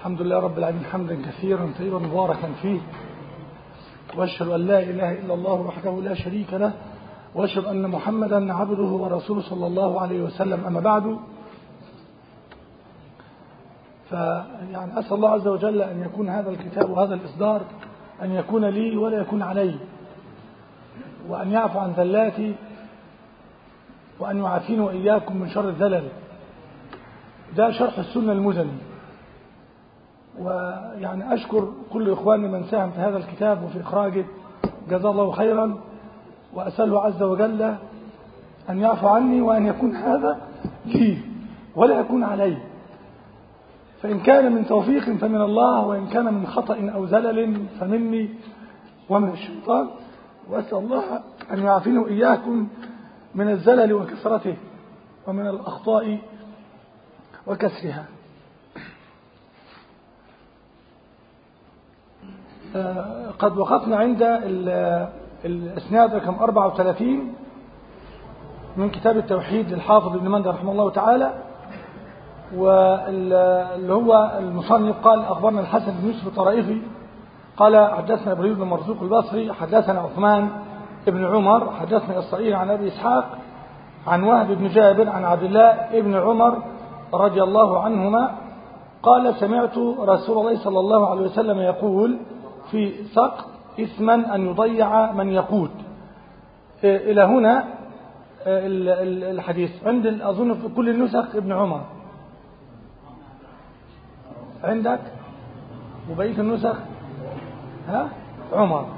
الحمد لله رب العالمين حمدا كثيرا طيبا مباركا فيه واشهد ان لا اله الا الله وحده لا شريك له واشهد ان محمدا عبده ورسوله صلى الله عليه وسلم اما بعد فيعني اسال الله عز وجل ان يكون هذا الكتاب وهذا الاصدار ان يكون لي ولا يكون علي وان يعفو عن ذلاتي وان يعافيني واياكم من شر الذلل ده شرح السنه المزني ويعني أشكر كل إخواني من ساهم في هذا الكتاب وفي إخراجه جزاه الله خيرا وأسأله عز وجل أن يعفو عني وأن يكون هذا لي ولا يكون علي فإن كان من توفيق فمن الله وإن كان من خطأ أو زلل فمني ومن الشيطان وأسأل الله أن يعافيني وإياكم من الزلل وكثرته ومن الأخطاء وكسرها قد وقفنا عند الاسناد رقم 34 من كتاب التوحيد للحافظ ابن مندى رحمه الله تعالى واللي هو المصنف قال اخبرنا الحسن بن يوسف الطرائفي قال حدثنا ابراهيم بن مرزوق البصري حدثنا عثمان بن عمر حدثنا اسرائيل عن ابي اسحاق عن وهب بن جابر عن عبد الله بن عمر رضي الله عنهما قال سمعت رسول الله صلى الله عليه وسلم يقول في سقط إثما أن يضيع من يقود إلى هنا الحديث عند أظن في كل النسخ ابن عمر عندك وبقية النسخ ها عمر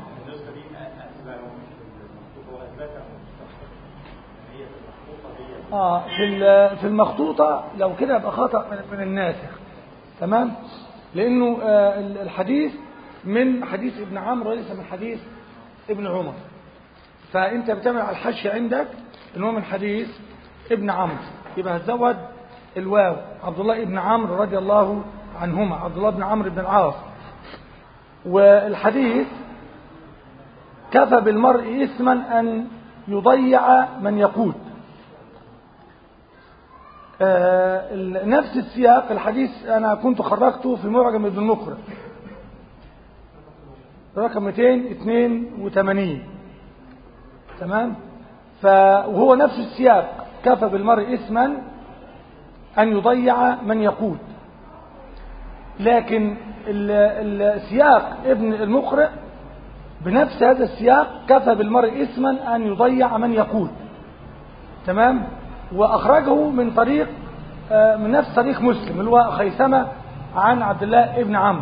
آه في في المخطوطة لو كده يبقى خطأ من الناسخ تمام لأنه الحديث من حديث ابن عمرو وليس من حديث ابن عمر فانت بتعمل على الحش عندك ان هو من حديث ابن عمرو يبقى هتزود الواو عبد الله ابن عمرو رضي الله عنهما عبد الله بن عمرو بن العاص والحديث كفى بالمرء اثما ان يضيع من يقود آه نفس السياق الحديث انا كنت خرجته في معجم ابن المقرئ رقم 282 تمام فهو نفس السياق كفى بالمرء اسما أن يضيع من يقود لكن السياق ابن المقرئ بنفس هذا السياق كفى بالمرء اسما أن يضيع من يقود تمام وأخرجه من طريق من نفس طريق مسلم اللي هو خيثمة عن عبد الله ابن عمرو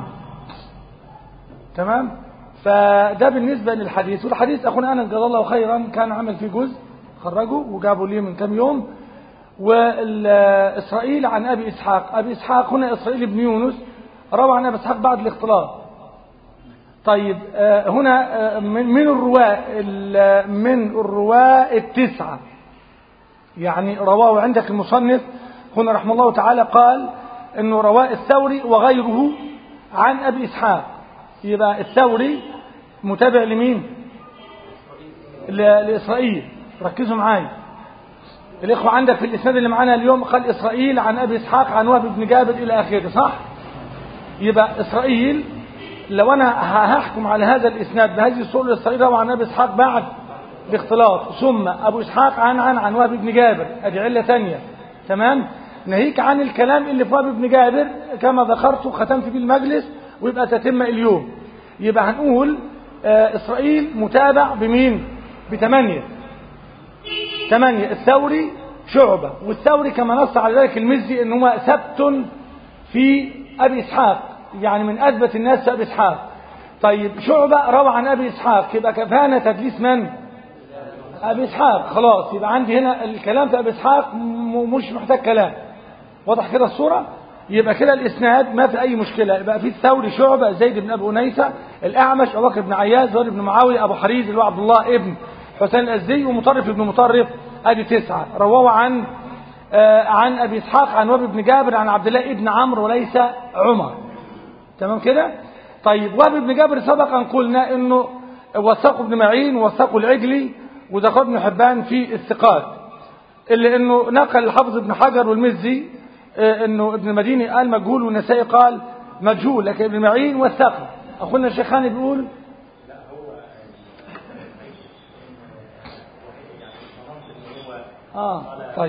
تمام فده بالنسبة للحديث والحديث أخونا أنس جزاه الله خيرا كان عمل فيه جزء خرجه وجابوا لي من كم يوم وإسرائيل عن أبي إسحاق أبي إسحاق هنا إسرائيل بن يونس روى عن أبي إسحاق بعد الاختلاط طيب هنا من الرواة من الرواة التسعة يعني رواه عندك المصنف هنا رحمه الله تعالى قال انه رواه الثوري وغيره عن أبي إسحاق يبقى الثوري متابع لمين لإسرائيل ركزوا معايا الإخوة عندك في الإسناد اللي معانا اليوم قال إسرائيل عن أبي إسحاق عن وهب بن جابر إلى آخره صح يبقى إسرائيل لو أنا هحكم على هذا الإسناد بهذه الصورة إسرائيل روى عن أبي إسحاق بعد الاختلاط ثم أبو إسحاق عن عن عن وهب بن جابر أدي علة ثانية تمام ناهيك عن الكلام اللي في وهب بن جابر كما ذكرت ختمت به المجلس ويبقى تتم اليوم يبقى هنقول آه إسرائيل متابع بمين بثمانية ثمانية الثوري شعبة والثوري كما نص على ذلك المزي ان هو ثبت في أبي إسحاق يعني من أثبت الناس في أبي إسحاق طيب شعبة روى عن أبي إسحاق يبقى كفانا تدليس من أبي إسحاق خلاص يبقى عندي هنا الكلام في أبي إسحاق مش محتاج كلام واضح كده الصورة يبقى كده الاسناد ما في اي مشكله يبقى في الثوري شعبه زيد بن ابي انيسه الاعمش ابو بكر بن عياش زهير بن معاويه ابو حريز اللي هو عبد الله ابن حسين الازدي ومطرف بن مطرف ادي تسعه رواه عن آه عن ابي اسحاق عن وهب بن جابر عن عبد الله ابن عمرو وليس عمر تمام كده طيب وهب بن جابر سبق ان قلنا انه وثقوا ابن معين ووثقوا العجلي وذكر ابن حبان في الثقات اللي انه نقل الحافظ ابن حجر والمزي انه ابن المديني قال مجهول والنسائي قال مجهول لكن ابن معين وثقه اخونا الشيخاني بيقول اه طيب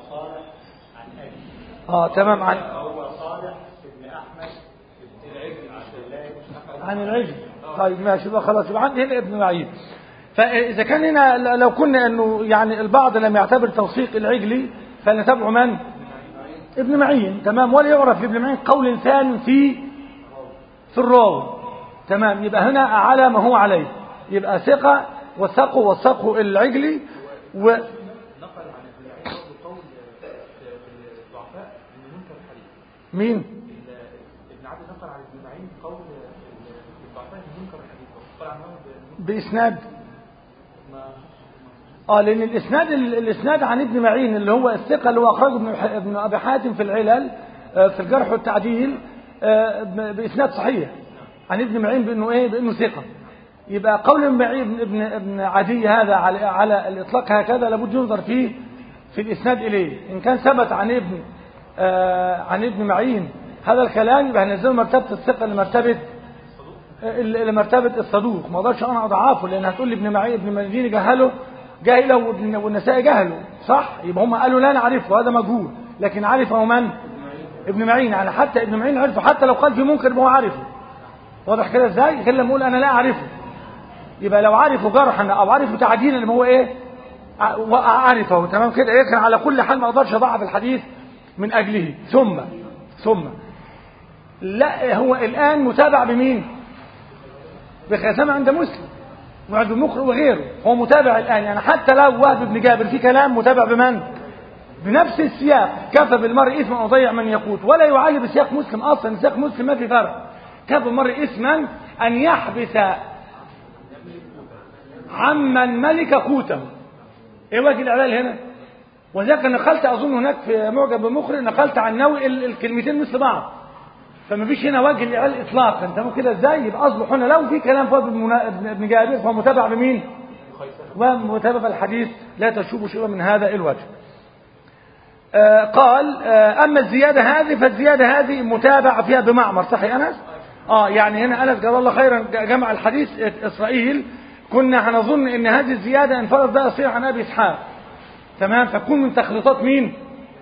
اه تمام عن هو صالح ابن احمد ابن العجل عبد الله عن العجل طيب ماشي بقى خلاص يبقى عندي هنا ابن معين فاذا كان هنا لو كنا انه يعني البعض لم يعتبر توثيق العجلي فلنتبع من ابن معين تمام ولا يعرف لابن معين قول ثاني في في الراوي تمام يبقى هنا على ما هو عليه يبقى ثقة وثقوا وثقوا العجلي و نقل عن ابن معين برضه قول في في الضعفاء انه منكر الحديث مين ال- ابن عبد نقل عن ابن معين قول في الضعفاء انه منكر الحديث وقال عنه ب- بإسناد ما اه لان الاسناد الاسناد عن ابن معين اللي هو الثقه اللي هو اخرجه ابن ابن ابي حاتم في العلل آه، في الجرح والتعديل آه، ب- باسناد صحيح عن ابن معين بانه ايه بانه ثقه يبقى قول ابن معين ابن ابن عدي هذا على على الاطلاق هكذا لابد ينظر فيه في الاسناد اليه ان كان ثبت عن ابن آه، عن ابن معين هذا الكلام يبقى هنزله مرتبه الثقه لمرتبه لمرتبة الصدوق ما اقدرش انا اضعافه لان هتقول لي ابن معين ابن مديني جهله جاهله وابن- والنسائي جهله صح يبقى هم قالوا لا نعرفه هذا مجهول لكن عرفه من ابن معين يعني حتى ابن معين عرفه حتى لو قال في منكر يبقى هو عارفه واضح كده ازاي غير لما اقول انا لا اعرفه يبقى لو عرفه جرحا او عرفه تعديلا اللي هو ايه ع- واعرفه تمام كده لكن على كل حال ما اقدرش اضعف الحديث من اجله ثم ثم لا هو الان متابع بمين بخاتمة عند مسلم وعند المقرئ وغيره هو متابع الآن يعني حتى لو وهب بن جابر في كلام متابع بمن بنفس السياق كفى بالمرء إثما أضيع من يقوت ولا يعالي بسياق مسلم أصلا سياق مسلم ما في فرق كفى بالمرء إثما أن يحبس عمن ملك قوته إيه وجه الإعلال هنا وذلك نقلت أظن هناك في معجب المقرئ نقلت عن نوع ال- الكلمتين مثل بعض فما فيش هنا وجه الاعلال اطلاقا تمام كده ازاي يبقى اصبح هنا لو في كلام في ابن منا- ابن ابن جابر فهو متابع بمين ومتابع الحديث لا تشوب شيئا من هذا الوجه آه قال آه اما الزياده هذه فالزياده هذه متابع فيها بمعمر صح يا انس اه يعني هنا انس جزاه الله خيرا جمع الحديث اسرائيل كنا هنظن ان هذه الزياده انفرد بها صيح عن ابي اسحاق تمام تكون من تخليطات مين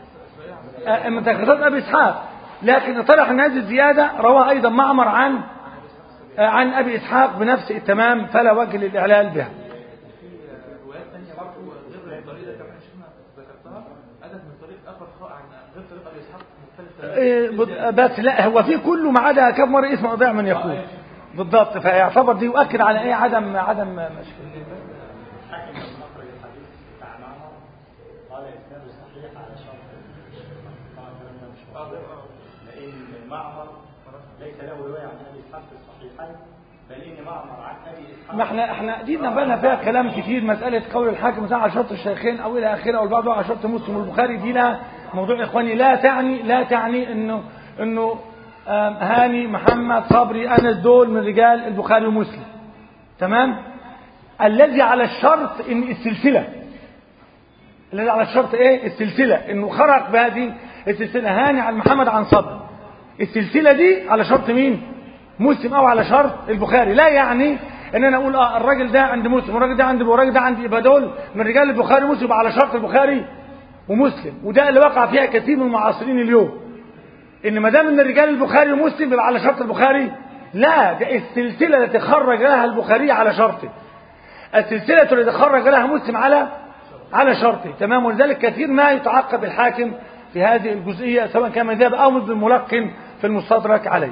آه، من تخليطات ابي اسحاق لكن طرح ان هذه الزياده رواه ايضا معمر عن آه، عن ابي اسحاق بنفس التمام فلا وجه للاعلال بها روايات ثانيه برضه غير الطريقه اللي احنا شفنا ذكرتها اتت من طريق اخر خ- عن غير طريق ابي اسحاق مختلف إيه، بد- بس لا هو في كله ما عدا كم مره اسمه ضيع من يقول بالضبط فيعتبر دي يؤكد على ايه عدم عدم مشكله حكم من مخرج الحديث بتاع معمر قال اسناده صحيح على شرط طبعا الكلام ده مش مظبوط لان معمر ليس له روايه عن ابي اسحاق في الصحيحين بل ان معمر عن ابي اسحاق ما احنا احنا دي نبانا فيها كلام كتير مساله قول الحاكم مثلا على شرط الشيخين او الى اخره او البعض على شرط مسلم والبخاري دي لها موضوع اخواني لا تعني لا تعني انه انه آم، هاني محمد صبري انس دول من رجال البخاري ومسلم تمام الذي على الشرط ان السلسله الذي على الشرط ايه السلسله انه خرج بهذه السلسله هاني عن محمد عن صبري السلسله دي على شرط مين مسلم او على شرط البخاري لا يعني ان انا اقول اه الراجل ده عند مسلم والراجل ده عند والراجل ده عند يبقى دول من رجال البخاري ومسلم يبقى على شرط البخاري ومسلم وده اللي وقع فيها كثير من المعاصرين اليوم ان ما دام ان رجال البخاري ومسلم يبقى على شرط البخاري لا ده السلسله التي خرج لها البخاري على شرطه السلسله التي خرج لها مسلم على على شرطه تمام ولذلك كثير ما يتعقب الحاكم في هذه الجزئيه سواء كان مذهب او ابن الملقن في المستدرك عليه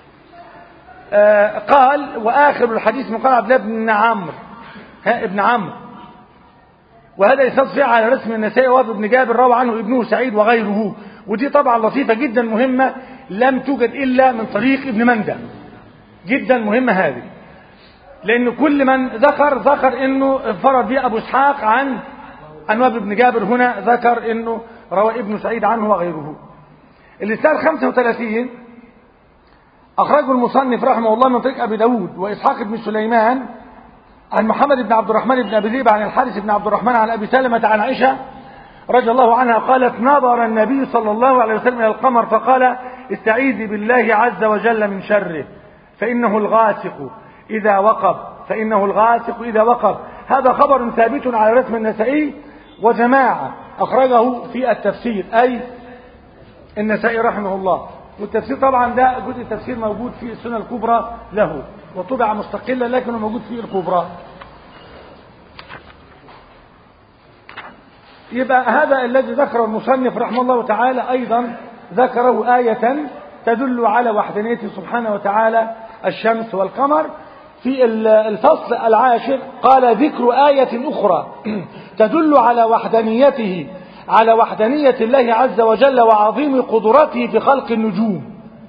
آه قال واخر الحديث من قال عبد الله بن عمرو ها ابن عمرو وهذا إسناد صحيح على رسم النسائي وابن ابن جابر روى عنه ابنه سعيد وغيره ودي طبعا لطيفة جدا مهمة لم توجد إلا من طريق ابن مندى جدا مهمة هذه لأن كل من ذكر ذكر أنه انفرد به أبو إسحاق عن عن وابن بن جابر هنا ذكر أنه روى ابن سعيد عنه وغيره الإسناد 35 أخرجه المصنف رحمه الله من طريق أبي داود وإسحاق بن سليمان عن محمد بن عبد الرحمن بن أبي ذئب عن الحارث بن عبد الرحمن عن أبي سلمة عن عائشة رضي الله عنها قالت نظر النبي صلى الله عليه وسلم إلى القمر فقال استعيذي بالله عز وجل من شره فإنه الغاسق إذا وقب فإنه الغاسق إذا وقب هذا خبر ثابت على رسم النسائي وجماعة أخرجه في التفسير أي النسائي رحمه الله والتفسير طبعا ده جزء التفسير موجود في السنة الكبرى له وطبع مستقلا لكنه موجود في الكبرى يبقى هذا الذي ذكره المصنف رحمه الله تعالى أيضا ذكره آية تدل على وحدانيته سبحانه وتعالى الشمس والقمر في الفصل العاشر قال ذكر آية أخرى تدل على وحدانيته على وحدانية الله عز وجل وعظيم قدرته في خلق النجوم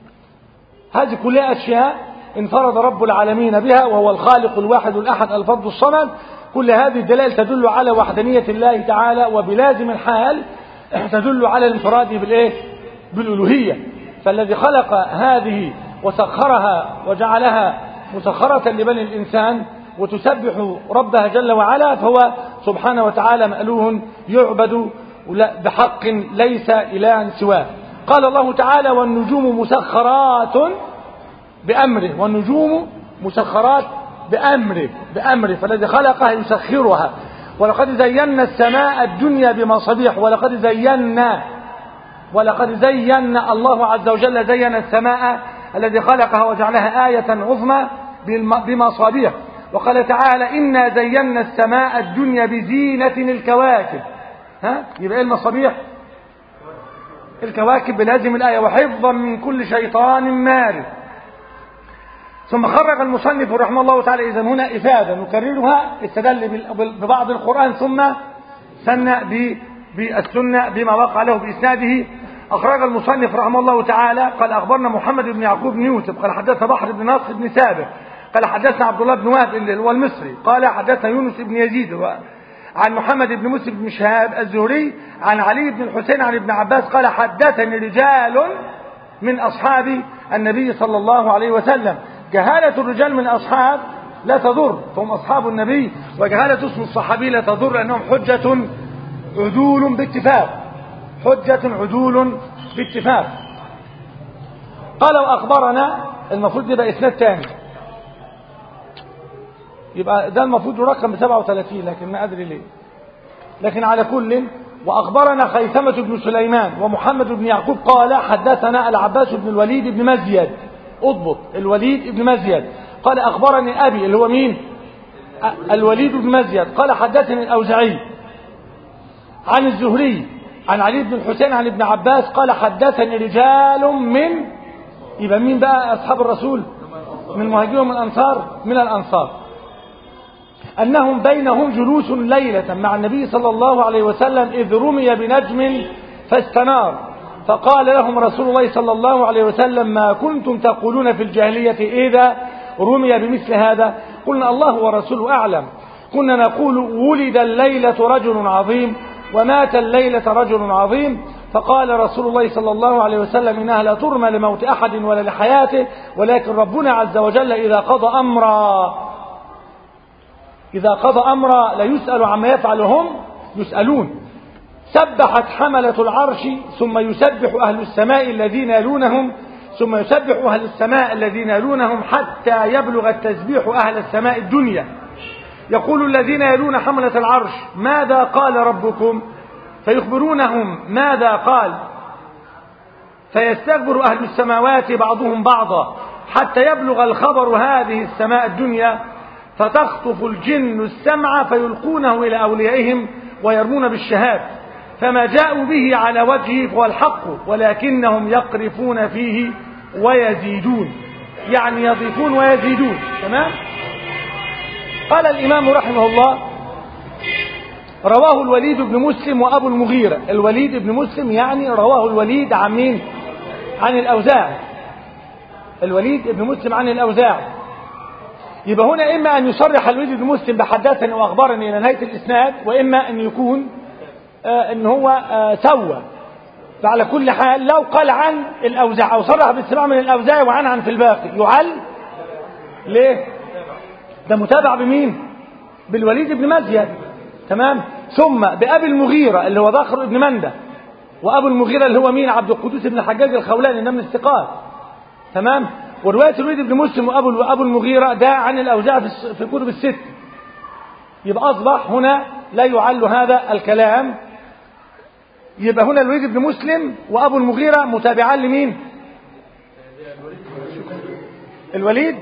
هذه كلها أشياء انفرد رب العالمين بها وهو الخالق الواحد الأحد الفرد الصمد كل هذه الدلائل تدل على وحدانية الله تعالى وبلازم الحال تدل على الانفراد بالإيه؟ بالألوهية فالذي خلق هذه وسخرها وجعلها مسخرة لبني الإنسان وتسبح ربها جل وعلا فهو سبحانه وتعالى مألوه يعبد بحق ليس إله سواه قال الله تعالى والنجوم مسخرات بأمره والنجوم مسخرات بأمره بأمره فالذي خلقها يسخرها ولقد زينا السماء الدنيا بمصابيح ولقد زينا ولقد زينا الله عز وجل زين السماء الذي خلقها وجعلها آية عظمى بمصابيح وقال تعالى إنا زينا السماء الدنيا بزينة الكواكب ها يبقى ايه المصابيح الكواكب بلازم الآية وحفظا من كل شيطان مارد ثم خرج المصنف رحمه الله تعالى إذا هنا إفادة نكررها استدل ببعض القرآن ثم سنة بالسنة بما وقع له بإسناده أخرج المصنف رحمه الله تعالى قال أخبرنا محمد بن يعقوب بن يوسف قال حدثنا بحر بن ناصر بن سابق قال حدثنا عبد الله بن وهب اللي هو المصري قال حدثنا يونس بن يزيد عن محمد بن مسلم بن شهاب الزهري عن علي بن الحسين عن ابن عباس قال حدثني رجال من أصحاب النبي صلى الله عليه وسلم جهالة الرجال من أصحاب لا تضر فهم أصحاب النبي وجهالة اسم الصحابي لا تضر لأنهم حجة عدول باتفاق حجة عدول باتفاق قال وأخبرنا المفروض يبقى إسناد تاني يبقى ده المفروض رقم ب 37 لكن ما أدري ليه لكن على كل وأخبرنا خيثمة بن سليمان ومحمد بن يعقوب قال حدثنا العباس بن الوليد بن مزيد اضبط الوليد بن مزيد قال أخبرني أبي اللي هو مين الوليد بن مزيد قال حدثني الأوزعي عن الزهري عن علي بن الحسين عن ابن عباس قال حدثني رجال من يبقى مين بقى أصحاب الرسول من المهاجرين ومن الأنصار من الأنصار أنهم بينهم جلوس ليلة مع النبي صلى الله عليه وسلم إذ رمي بنجم فاستنار فقال لهم رسول الله صلى الله عليه وسلم ما كنتم تقولون في الجاهلية إذا رمي بمثل هذا قلنا الله ورسوله أعلم كنا نقول ولد الليلة رجل عظيم ومات الليلة رجل عظيم فقال رسول الله صلى الله عليه وسلم إنها لا ترمى لموت أحد ولا لحياته ولكن ربنا عز وجل إذا قضى أمرا إذا قضى أمرا لا يسأل عما يفعل هم يسألون سبحت حملة العرش ثم يسبح أهل السماء الذين يلونهم ثم يسبح أهل السماء الذين يلونهم حتى يبلغ التسبيح أهل السماء الدنيا يقول الذين يلون حملة العرش ماذا قال ربكم فيخبرونهم ماذا قال فيستكبر أهل السماوات بعضهم بعضا حتى يبلغ الخبر هذه السماء الدنيا فتخطف الجن السمع فيلقونه إلى أوليائهم ويرمون بالشهاد فما جاءوا به على وجهه فهو الحق ولكنهم يقرفون فيه ويزيدون يعني يضيفون ويزيدون تمام قال الإمام رحمه الله رواه الوليد بن مسلم وأبو المغيرة الوليد بن مسلم يعني رواه الوليد عن مين عن الأوزاع الوليد بن مسلم عن الأوزاع يبقى هنا إما أن يصرح الوليد بن مسلم بحدثني وأخبرني إلى نهاية الإسناد وإما أن يكون آه إن هو آه سوى فعلى كل حال لو قال عن الأوزاع أو صرح بالسماع من الأوزاع وعن عن في الباقي يعل ليه ده متابع بمين بالوليد بن مزيد تمام ثم بأبي المغيرة اللي هو ذخر ابن مندة وأبو المغيرة اللي هو مين عبد القدوس بن الحجاج الخولاني ده من الثقات تمام ورواية الوليد بن مسلم وأبو وأبو المغيرة ده عن الأوزاع في الس- في الكتب الست يبقى أصبح هنا لا يعل هذا الكلام يبقى هنا الوليد بن مسلم وأبو المغيرة متابعان لمين الوليد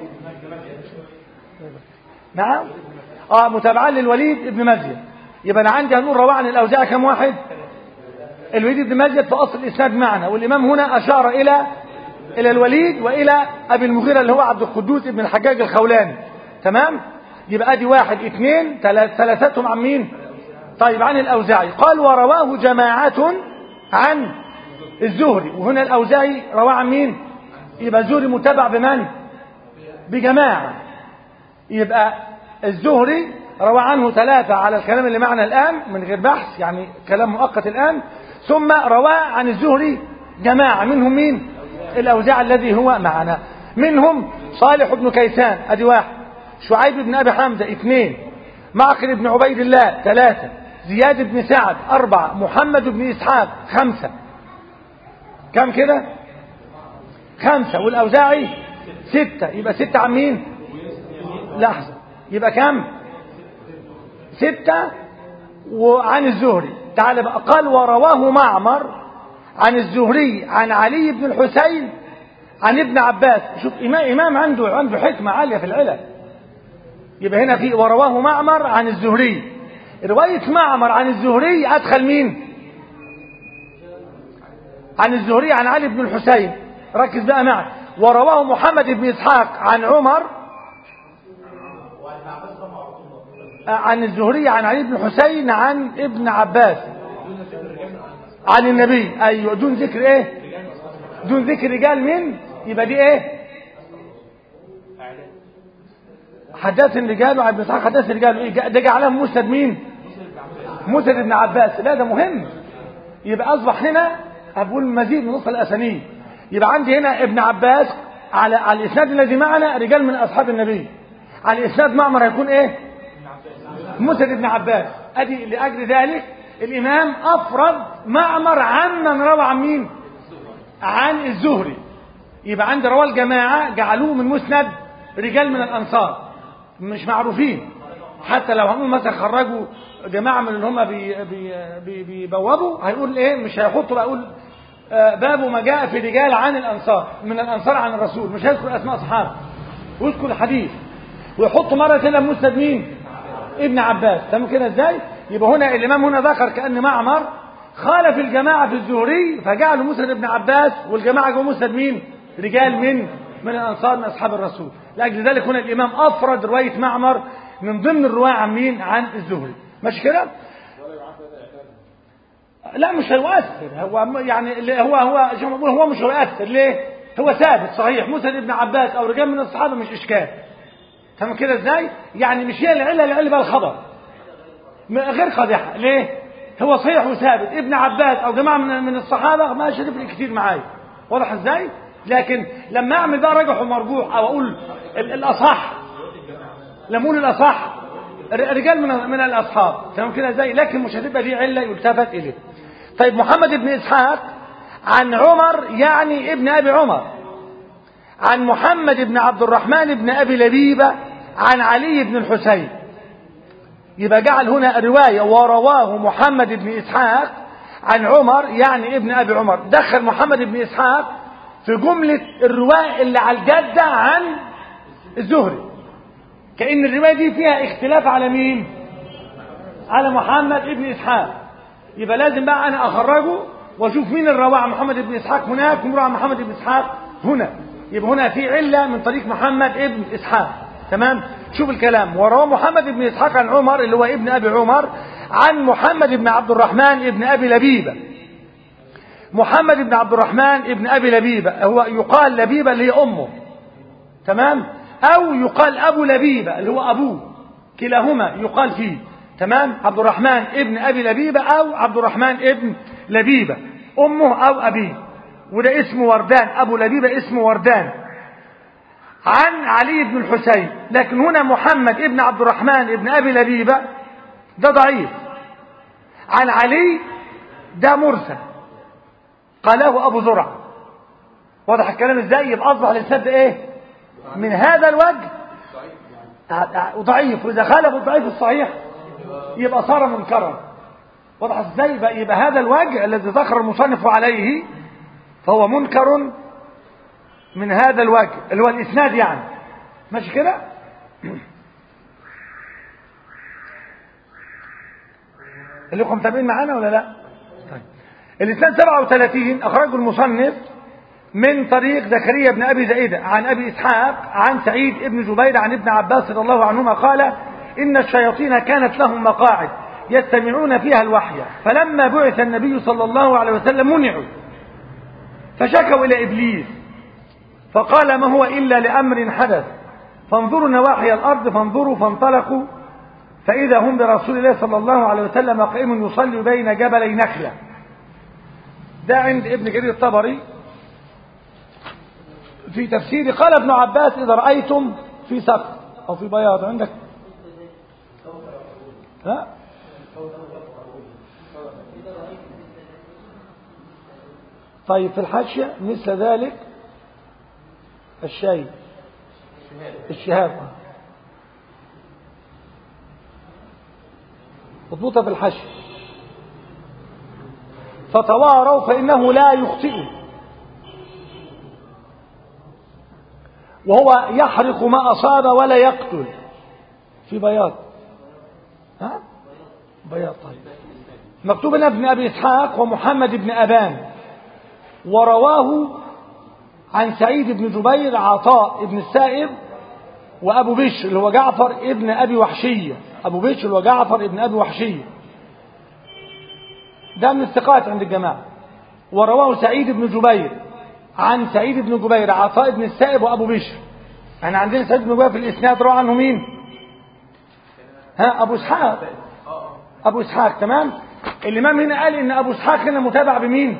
نعم اه متابعان للوليد بن مزيد يبقى انا عندي هنقول رواه عن الاوزاع كم واحد الوليد بن مزيد في اصل الاسناد معنا والامام هنا اشار الى الى الوليد والى ابي المغيره اللي هو عبد القدوس بن الحجاج الخولاني تمام يبقى ادي واحد اثنين ثلاث- ثلاثتهم عن مين طيب عن الاوزاعي قال ورواه جماعه عن الزهري وهنا الاوزاعي رواه عن مين يبقى الزهري متابع بمن بجماعه يبقى الزهري روى عنه ثلاثة على الكلام اللي معنا الآن من غير بحث يعني كلام مؤقت الآن ثم روى عن الزهري جماعة منهم مين الأوزاع الذي هو معنا منهم صالح بن كيسان أدي واحد شعيب بن أبي حمزة اثنين معقل بن عبيد الله ثلاثة زياد بن سعد أربعة محمد بن إسحاق خمسة كم كده خمسة والأوزاعي ستة يبقى ستة عن مين لحظة يبقى كم ستة وعن الزهري تعال بقى قال ورواه معمر عن الزهري عن علي بن الحسين عن ابن عباس شوف إمام, إمام عنده عنده حكمة عالية في العلل يبقى هنا في ورواه معمر عن الزهري رواية معمر عن الزهري أدخل مين عن الزهري عن علي بن الحسين ركز بقى معي ورواه محمد بن إسحاق عن عمر عن الزهري عن علي بن حسين عن ابن عباس عن النبي ايوه دون ذكر ايه دون ذكر رجال من يبقى دي ايه حدث الرجال وعن ابن اسحاق حدث الرجال ايه ده جعلها مسند مين مسند ابن عباس لا ده مهم يبقى اصبح هنا هقول مزيد من نصف الاسانيد يبقى عندي هنا ابن عباس على على الاسناد الذي معنا رجال من اصحاب النبي على الاسناد معمر هيكون ايه مسند ابن عباس ادي لاجل ذلك الامام افرد معمر عمن روى عن مين عن الزهري يبقى عند رواه الجماعه جعلوه من مسند رجال من الانصار مش معروفين حتى لو هنقول مثلا خرجوا جماعه من اللي هم بي بي بي بيبوبوا هيقول ايه مش هيحطوا بقى يقول آه، باب ما جاء في رجال عن الانصار من الانصار عن الرسول مش هيذكر اسماء اصحاب ويذكر الحديث ويحط مره كده مسند مين ابن عباس تمام كده ازاي يبقى هنا الامام هنا ذكر كان معمر خالف الجماعه في الزهري فجعلوا مسند ابن عباس والجماعه جابوا مسند مين رجال من من الانصار من اصحاب الرسول لاجل ذلك هنا الامام افرد روايه معمر من ضمن الرواه عن مين عن الزهري ماشي كده لا مش هيؤثر هو يعني اللي هو هو زي ما بقول هو مش هيؤثر ليه هو ثابت صحيح مسند ابن عباس او رجال من الصحابه مش اشكال تمام كده ازاي يعني مش هي العله العله بقى الخبر م- غير قادحه ليه هو صحيح وثابت ابن عباس او جماعه من من الصحابه ما هتفرق كتير معايا واضح ازاي لكن لما اعمل بقى رجح ومرجوح او اقول ال- الاصح لما اقول الاصح ر- رجال من من الاصحاب تمام كده ازاي لكن مش هتبقى دي عله يلتفت اليه طيب محمد بن اسحاق عن عمر يعني ابن ابي عمر عن محمد بن عبد الرحمن بن ابي لبيبه عن علي بن الحسين يبقى جعل هنا روايه ورواه محمد بن اسحاق عن عمر يعني ابن ابي عمر دخل محمد بن اسحاق في جمله الروايه اللي على الجده عن الزهري كأن الرواية دي فيها اختلاف على مين على محمد ابن إسحاق يبقى لازم بقى أنا أخرجه وأشوف مين الرواة عن محمد ابن إسحاق هناك ومروى عن محمد ابن إسحاق هنا يبقى هنا في علة من طريق محمد ابن إسحاق تمام شوف الكلام وروى محمد ابن إسحاق عن عمر اللي هو ابن أبي عمر عن محمد بن عبد الرحمن ابن أبي لبيبة محمد بن عبد الرحمن ابن أبي لبيبة هو يقال لبيبة اللي هي أمه تمام أو يقال أبو لبيبة اللي هو أبوه كلاهما يقال فيه تمام عبد الرحمن ابن أبي لبيبة أو عبد الرحمن ابن لبيبة أمه أو أبيه وده اسمه وردان أبو لبيبة اسمه وردان عن علي بن الحسين لكن هنا محمد ابن عبد الرحمن ابن أبي لبيبة ده ضعيف عن علي ده مرسل قاله ابو زرع واضح الكلام ازاي يبقى اصبح الاسناد ايه من هذا الوجه ضعيف واذا خالف الضعيف الصحيح يبقى صار منكرا واضح ازاي يبقى, يبقى هذا الوجه الذي ذكر المصنف عليه فهو منكر من هذا الوجه اللي هو الاسناد يعني ماشي كده اللي انتم متابعين معانا ولا لا طيب الاسناد 37 اخرجه المصنف من طريق زكريا بن ابي زائده عن ابي اسحاق عن سعيد بن جبير عن ابن عباس رضي الله عنهما قال ان الشياطين كانت لهم مقاعد يستمعون فيها الوحي فلما بعث النبي صلى الله عليه وسلم منعوا فشكوا الى ابليس فقال ما هو الا لامر حدث فانظروا نواحي الارض فانظروا فانطلقوا فاذا هم برسول الله صلى الله عليه وسلم قائم يصلي بين جبلي نخله ده عند ابن جرير الطبري في تفسير قال ابن عباس إذا رأيتم في سقف أو في بياض عندك ها طيب في الحاشية مثل ذلك الشاي الشهاب اضبطها في الحاشية فتواروا فإنه لا يخطئ وهو يحرق ما أصاب ولا يقتل في بياض ها بياض طيب مكتوب هنا ابن أبي إسحاق ومحمد بن أبان ورواه عن سعيد بن جبير عطاء بن السائب وأبو بشر اللي هو جعفر ابن أبي وحشية أبو بشر اللي هو جعفر ابن أبي وحشية ده من الثقات عند الجماعة ورواه سعيد بن جبير عن سعيد بن جبير عطاء بن السائب وابو بشر احنا عندنا سعيد بن جبير في الاسناد روى عنه مين ها ابو اسحاق ابو اسحاق تمام الامام هنا قال ان ابو اسحاق هنا متابع بمين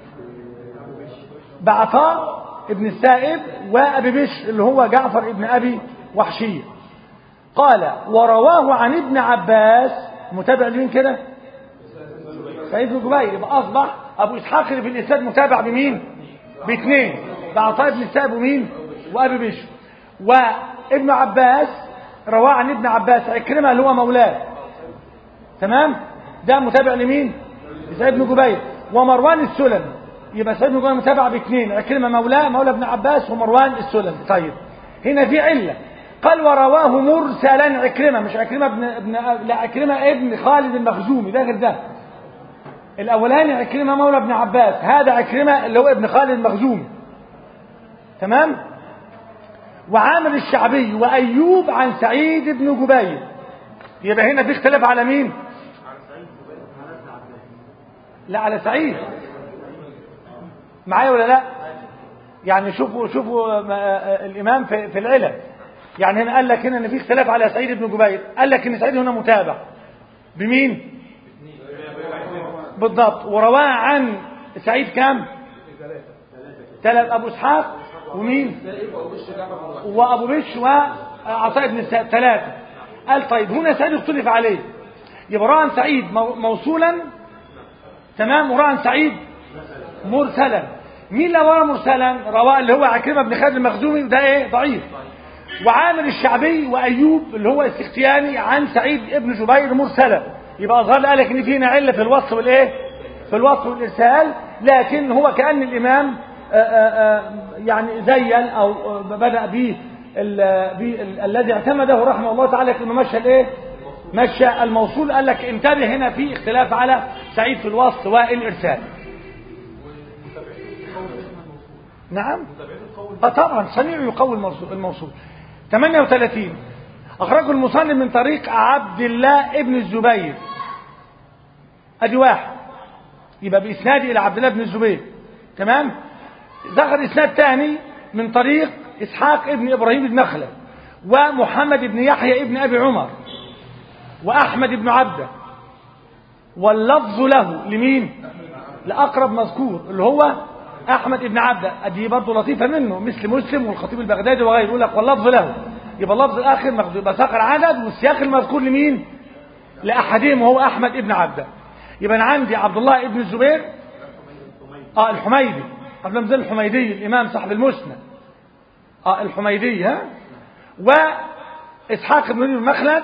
بعطاء ابن السائب وابي بشر اللي هو جعفر ابن ابي وحشيه قال ورواه عن ابن عباس متابع لمين كده سعيد بن جبير يبقى اصبح ابو اسحاق اللي في الاسناد متابع بمين باثنين بعطاء بن السائب ومين وابي بشر وابن عباس رواه عن ابن عباس عكرمه اللي هو مولاه تمام ده متابع لمين سعيد بن جبير ومروان السلمي يبقى سعيد بن جبير متابع باثنين عكرمه مولاه مولى ابن عباس ومروان السلمي طيب هنا في عله قال ورواه مرسلا عكرمه مش عكرمه ابن ابن لا عكرمه ابن خالد المخزومي ده غير ده الاولاني عكرمه مولى ابن عباس هذا عكرمه اللي هو ابن خالد المخزومي تمام وعامر الشعبي وايوب عن سعيد بن جبير يبقى هنا في اختلاف على مين لا على سعيد معايا ولا لا يعني شوفوا شوفوا الامام في, في العلل يعني هنا قال لك هنا ان في اختلاف على سعيد بن جبير قال لك ان سعيد هنا متابع بمين بالضبط ورواه عن سعيد كام ثلاث ابو اسحاق ومين وابو بش وعطاء بن السائب ثلاثه قال طيب هنا سعيد اختلف عليه يبقى رواه عن سعيد موصولا تمام ورواه عن سعيد مرسلا مين اللي رواه مرسلا رواه اللي هو عكرمه بن خالد المخزومي ده ايه ضعيف وعامر الشعبي وايوب اللي هو السختياني عن سعيد ابن جبير مرسلا يبقى اظهر قال لك ان في هنا عله في الوصف والايه في الوصف والارسال لكن هو كان الامام آآ آآ يعني زين او بدا به الذي اعتمده رحمه الله تعالى انه مشى الايه مشى الموصول قال لك انتبه هنا في اختلاف على سعيد في الوصف والارسال نعم اه طبعا سميع يقوي الموصول الموصول 38 اخرجه المصنف من طريق عبد الله ابن الزبير ادي واحد يبقى باسناد الى عبد الله بن الزبير تمام ذكر اسناد ثاني من طريق اسحاق ابن ابراهيم بن مخلد ومحمد بن يحيى ابن ابي عمر واحمد بن عبده واللفظ له لمين لاقرب مذكور اللي هو احمد بن عبده دي برضه لطيفه منه مثل مسلم والخطيب البغدادي وغيره يقول لك واللفظ له يبقى اللفظ الاخر مخزوم يبقى ذكر عدد والسياق المذكور لمين لاحدهم وهو احمد بن عبده يبقى انا عندي عبد الله بن الزبير اه الحميدي عبد الله الحميدي الامام صاحب المسند اه الحميدي ها واسحاق بن المخلد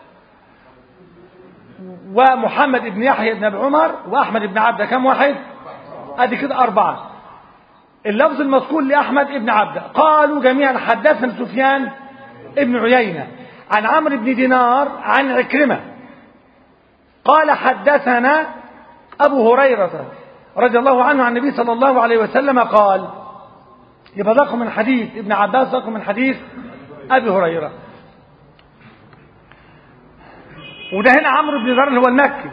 ومحمد بن يحيى بن ابي عمر واحمد بن عبده كم واحد ادي كده اربعه اللفظ المذكور لاحمد بن عبده قالوا جميعا حدثنا سفيان ابن عيينه عن عمرو بن دينار عن عكرمه قال حدثنا ابو هريره رضي الله عنه عن النبي صلى الله عليه وسلم قال يبقى ذاك من حديث ابن عباس ذاك من حديث ابي هريره وده هنا عمرو بن ذر اللي هو المكي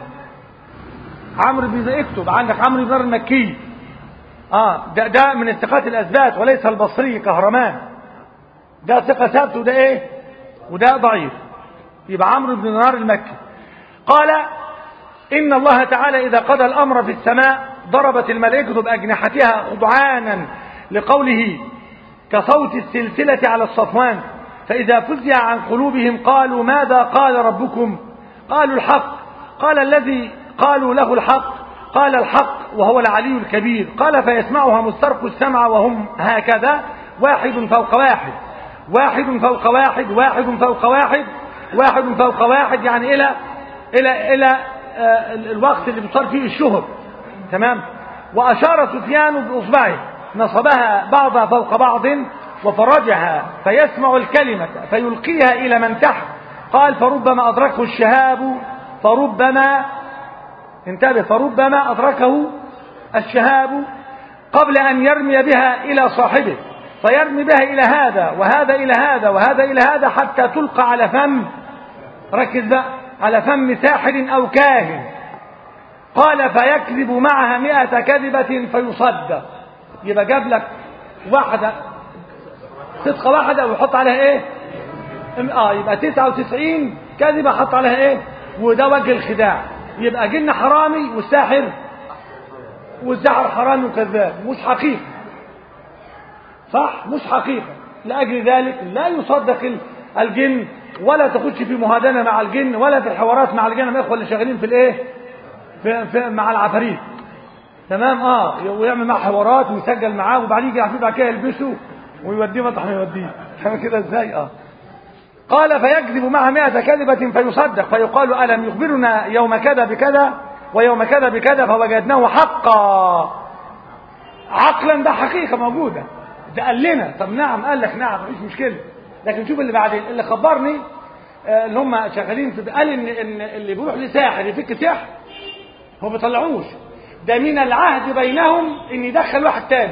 عمرو بن ذر اكتب عندك عمرو بن ذر المكي اه ده ده من الثقات الاثبات وليس البصري كهرمان ده ثقه ثابت وده ايه وده ضعيف يبقى عمرو بن ذر المكي قال ان الله تعالى اذا قضى الامر في السماء ضربت الملائكه باجنحتها خضعانا لقوله كصوت السلسله على الصفوان فاذا فزع عن قلوبهم قالوا ماذا قال ربكم قالوا الحق قال الذي قالوا له الحق قال الحق وهو العلي الكبير قال فيسمعها مسترق السمع وهم هكذا واحد فوق واحد واحد فوق واحد واحد فوق واحد واحد فوق واحد يعني الى الى الى آه الوقت اللي بتصار فيه الشهر تمام واشار سفيان باصبعه نصبها بعضها فوق بعض وفرجها فيسمع الكلمه فيلقيها الى من تحت قال فربما أدركه الشهاب فربما انتبه فربما أدركه الشهاب قبل أن يرمي بها إلى صاحبه فيرمي بها إلى هذا وهذا إلى هذا وهذا إلى هذا حتى تلقى على فم ركز بقى على فم ساحر أو كاهن قال فيكذب معها مئة كذبة فيصدق يبقى جاب لك واحدة صدقة واحدة ويحط عليها ايه اه يبقى 99 كذبه حط عليها ايه وده وجه الخداع يبقى جن حرامي والساحر والساحر حرامي وكذاب مش حقيقه صح مش حقيقه لاجل ذلك لا يصدق الجن ولا تخش في مهادنه مع الجن ولا في الحوارات مع الجن الاخوه اللي شغالين في الايه في, في مع العفاريت تمام اه ويعمل معاه حوارات ويسجل معاه وبعدين يجي بعد كده يلبسه ويوديه مطرح ما يوديه فاهم كده ازاي اه قال فيكذب معها مئة كذبة فيصدق فيقال ألم يخبرنا يوم كذا بكذا ويوم كذا بكذا فوجدناه حقا عقلا ده حقيقة موجودة ده قال لنا طب نعم قال لك نعم مفيش مشكلة لكن شوف اللي بعدين اللي خبرني آه اللي هم شغالين في قال ان ان اللي بيروح لساحر يفك سحر هو ما بيطلعوش ده من العهد بينهم ان يدخل واحد تاني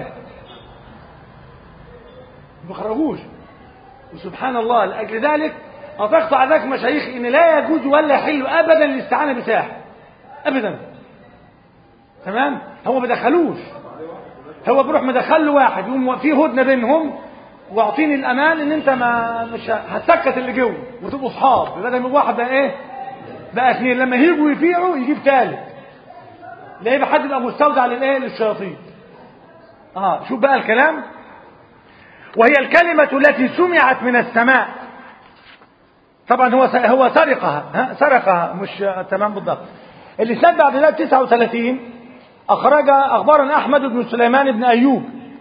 ما بيخرجوش وسبحان الله لأجل ذلك أتقطع ذاك مشايخ إن لا يجوز ولا يحل أبدا الاستعانة بساحر أبدا تمام هو ما دخلوش هو بيروح مدخل له واحد يقوم في هدنه بينهم واعطيني الامان ان انت ما مش هتسكت اللي جوه وتبقوا اصحاب بدل من واحد بقى ايه بقى اثنين لما يجوا يفيعوا يجيب ثالث لا يبقى حد يبقى مستودع للايه للشياطين اه شوف بقى الكلام وهي الكلمة التي سمعت من السماء طبعا هو هو سرقها ها سرقها مش تمام بالضبط اللي سد بعد ذلك 39 أخرج أخبارنا أحمد بن سليمان بن أيوب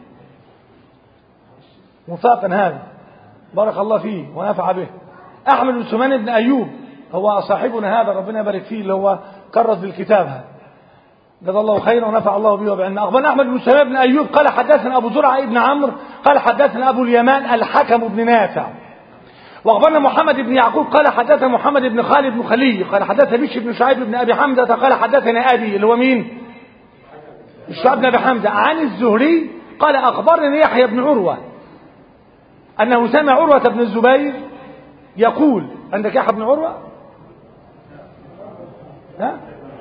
وفاقا هذا بارك الله فيه ونفع به أحمد بن سليمان بن أيوب هو صاحبنا هذا ربنا يبارك فيه اللي هو كرس بالكتاب هذا جزا الله خيرا ونفع الله به وبعلمه أخبرنا أحمد بن سليمان بن أيوب قال حدثنا أبو زرعة بن عمرو قال حدثنا أبو اليمان الحكم بن نافع واخبرنا محمد بن يعقوب قال حدثنا محمد بن خالد بن خليل قال حدثنا بشر بن شعيب بن ابي حمزه قال حدثنا ابي اللي هو مين الشعب بن ابي حمزه عن الزهري قال اخبرني يحيى بن عروه انه سمع عروه بن الزبير يقول عندك يحيى بن عروه ها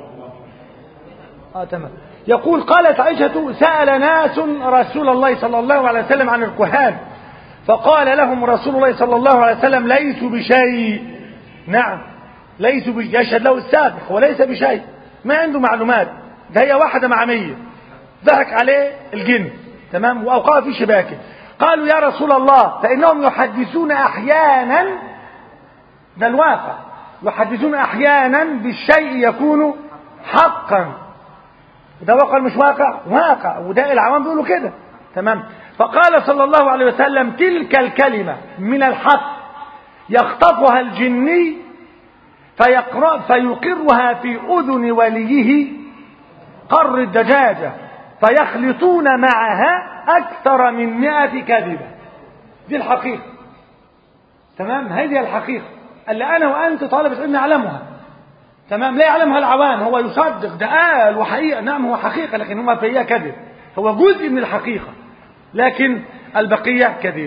اه تمام يقول قالت عائشه سال ناس رسول الله صلى الله عليه وسلم عن الكهان فقال لهم رسول الله صلى الله عليه وسلم ليسوا بشيء نعم ليسوا بشيء يشهد له السابق وليس بشيء ما عنده معلومات ده هي واحدة مع مية ضحك عليه الجن تمام وأوقع في شباكه قالوا يا رسول الله فإنهم يحدثون أحيانا ده الواقع يحدثون أحيانا بالشيء يكون حقا ده واقع مش واقع واقع وده العوام بيقولوا كده تمام فقال صلى الله عليه وسلم تلك الكلمة من الحق يخطفها الجني فيقرأ فيقرها في أذن وليه قر الدجاجة فيخلطون معها أكثر من مئة كذبة دي الحقيقة تمام هذه الحقيقة اللي أنا وأنت طالبة علم نعلمها تمام لا يعلمها العوام هو يصدق ده قال وحقيقة نعم هو حقيقة لكن هو فيها كذب هو جزء من الحقيقة لكن البقية كذب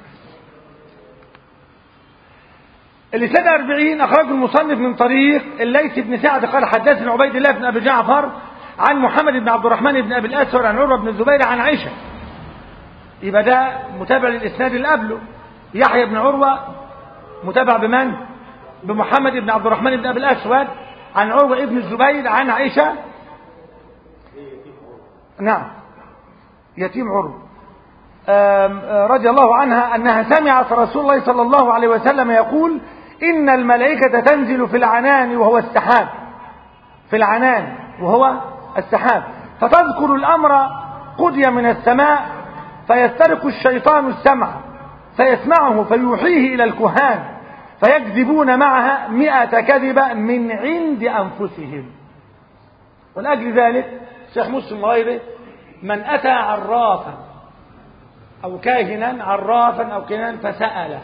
الإسناد 40 أخرجه المصنف من طريق الليث بن سعد قال حدثنا عبيد الله بن أبي جعفر عن محمد بن عبد الرحمن بن أبي الأسود عن عروة بن الزبير عن عائشة يبقى ده متابع للإسناد اللي قبله يحيى بن عروة متابع بمن؟ بمحمد بن عبد الرحمن بن أبي الأسود عن عروة بن الزبير عن عائشة نعم يتيم عروة رضي الله عنها أنها سمعت رسول الله صلى الله عليه وسلم يقول إن الملائكة تنزل في العنان وهو السحاب في العنان وهو السحاب فتذكر الأمر قضي من السماء فيسترق الشيطان السمع فيسمعه فيوحيه إلى الكهان فيكذبون معها مئة كذبة من عند أنفسهم ولأجل ذلك الشيخ مسلم غيره من أتى عرافا أو كاهنا عرافا أو كاهنا فسأل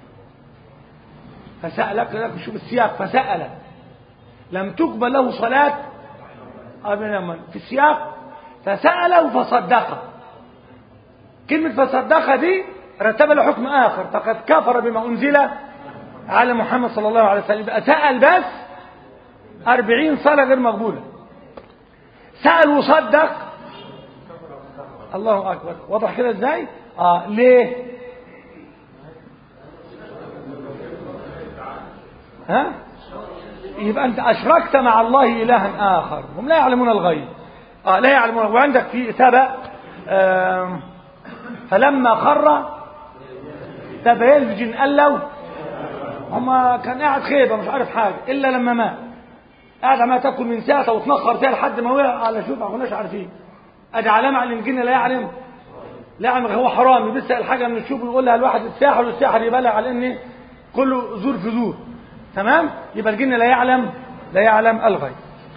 فسأل لك شوف السياق فسأل لم تقبل له صلاة أبدا في السياق فسأله فصدقه كلمة فصدقه دي رتب له حكم آخر فقد كفر بما أنزل على محمد صلى الله عليه وسلم يبقى سأل بس أربعين صلاة غير مقبولة سأل وصدق الله أكبر واضح كده ازاي آه ليه ها يبقى أنت أشركت مع الله إلها آخر هم لا يعلمون الغيب آه لا يعلمون وعندك في سبأ آه فلما خر تبين الجن قال له هما كان قاعد خيبة مش عارف حاجة إلا لما مات قاعد ما تاكل من ساعته وتنخر فيها لحد ما وقع على شوف ما كناش عارفين ادي علامة على الجن لا يعلم لا يعلم هو حرامي بيسأل حاجة من الشوف ويقول لها الواحد الساحر والساحر يبلغ على ان كله زور في زور تمام يبقى الجن لا يعلم لا يعلم الغيب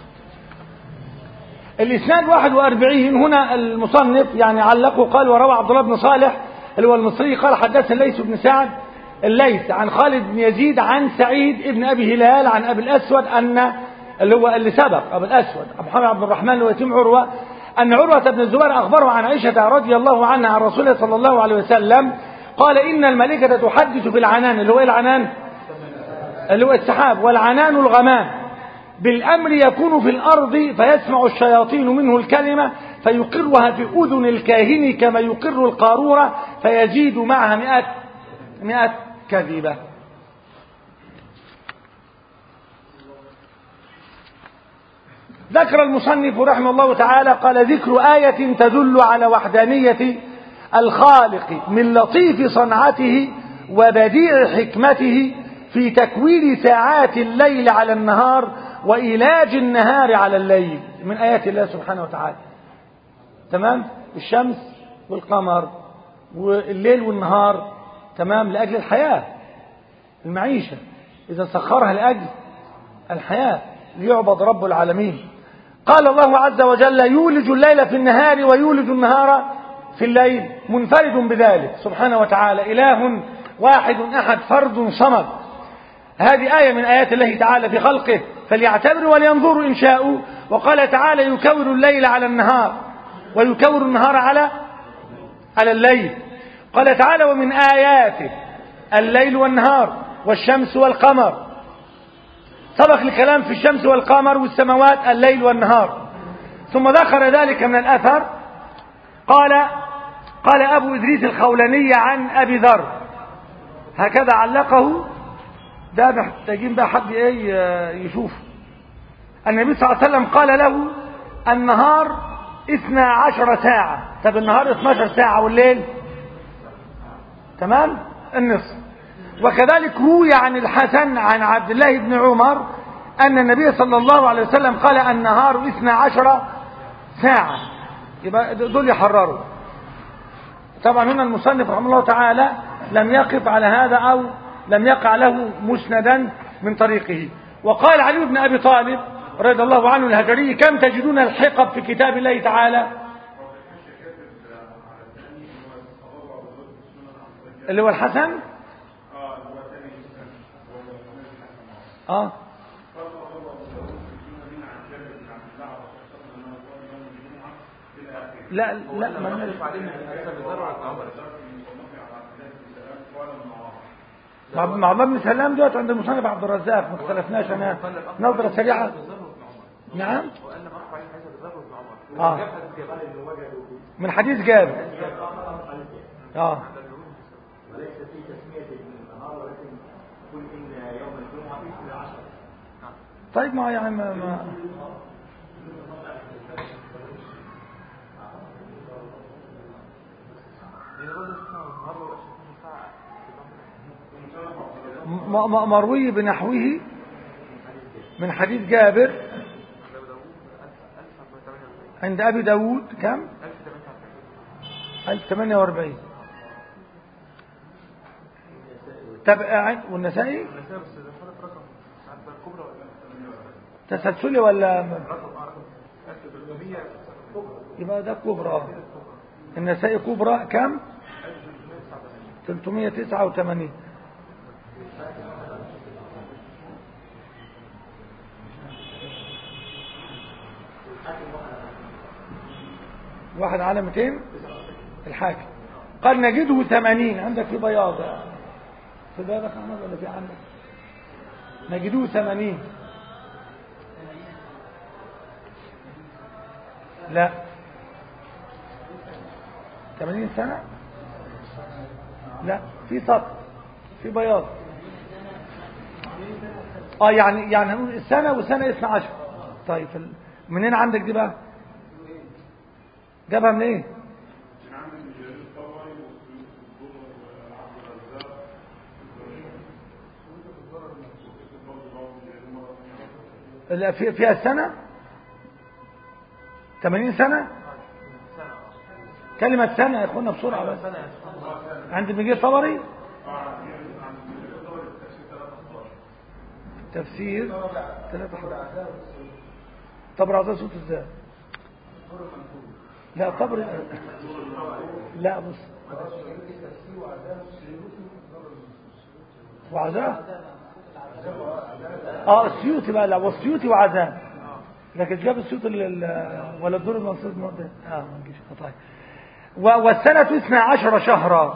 الإسناد 41 هنا المصنف يعني علقه قال وروى عبد الله بن صالح اللي هو المصري قال حدثنا الليث بن سعد الليث عن خالد بن يزيد عن سعيد ابن أبي هلال عن أبي الأسود أن اللي هو اللي سبق أبو الأسود أبو محمد عبد الرحمن اللي هو يتيم عروة أن عروة بن الزبير أخبره عن عائشة رضي الله عنها عن رسول الله صلى الله عليه وسلم قال إن الملائكة تحدث بالعنان اللي هو إيه العنان اللي هو السحاب والعنان الغمام بالأمر يكون في الأرض فيسمع الشياطين منه الكلمة فيقرها في أذن الكاهن كما يقر القارورة فيزيد معها مئة, مئة كذبة ذكر المصنف رحمه الله تعالى قال ذكر آية تدل على وحدانية الخالق من لطيف صنعته وبديع حكمته في تكوين ساعات الليل على النهار وإيلاج النهار على الليل من آيات الله سبحانه وتعالى تمام الشمس والقمر والليل والنهار تمام لأجل الحياة المعيشة إذا سخرها لأجل الحياة ليعبد رب العالمين قال الله عز وجل يولج الليل في النهار ويولج النهار في الليل منفرد بذلك سبحانه وتعالى إله واحد أحد فرد صمد هذه آية من آيات الله تعالى في خلقه فليعتبروا ولينظروا إن شاءوا وقال تعالى يكور الليل على النهار ويكور النهار على على الليل قال تعالى ومن آياته الليل والنهار والشمس والقمر سبق الكلام في الشمس والقمر والسماوات الليل والنهار ثم ذكر ذلك من الأثر قال قال أبو إدريس الخولاني عن أبي ذر هكذا علقه ده محتاجين بقى حد ايه يشوف النبي صلى الله عليه وسلم قال له النهار اثنى عشر ساعة طب النهار اثنى ساعة والليل تمام النصف وكذلك روي عن الحسن عن عبد الله بن عمر أن النبي صلى الله عليه وسلم قال النهار اثنى عشر ساعة يبقى دول يحرروا طبعا هنا المصنف رحمه الله تعالى لم يقف على هذا أو لم يقع له مسندا من طريقه وقال علي بن أبي طالب رضي الله عنه الهجري كم تجدون الحقب في كتاب الله تعالى اللي هو الحسن اه لا لا لما ما نختلف عليه من حسب الضرر على عمر مع مع عبد الله بن سلام دوت عند المصنف عبد الرزاق ما اختلفناش انا نظرة سريعة نعم وقال لما اقف عليه حسب الضرر بن عمر آه. جاب حديث جابر من حديث جابر اه وليس في تسمية النهار ولكن قل إن يوم الجمعة مثل عشر طيب ما يعني ما, ما يقول لك النهار ما بقاش ساعة م- م- مروي بنحوه من حديث جابر عند أبي داود كم 1048 طب آه، والنسائي النساء بس ده حضرتك رقم عند الكبرى ولا تسلسلي ولا رقم اه رقم 1300 يبقى ده كبرى النسائي كبرى كم 389 واحد على 200 الحاكم قال نجده 80 عندك في بياض في بياض يا احمد ولا في عندك نجدوه 80 لا 80 سنة لا في سطر في بياض اه يعني يعني هنقول السنة وسنة 12 طيب ال- منين عندك دي بقى جابها من ايه لا في فيها السنة 80 سنة كلمة سنة يا اخوانا بسرعة بس عند ابن جرير طبري تفسير ثلاثة حروف طبر عزيز صوت ازاي لا طبر لا بص وعزاه اه السيوطي بقى لا والسيوطي وعزاه لكن جاب السيوط ال- ال- ولا الدور المنصوص نقطة اه ما نجيش طيب و- والسنة اثنى عشر شهرا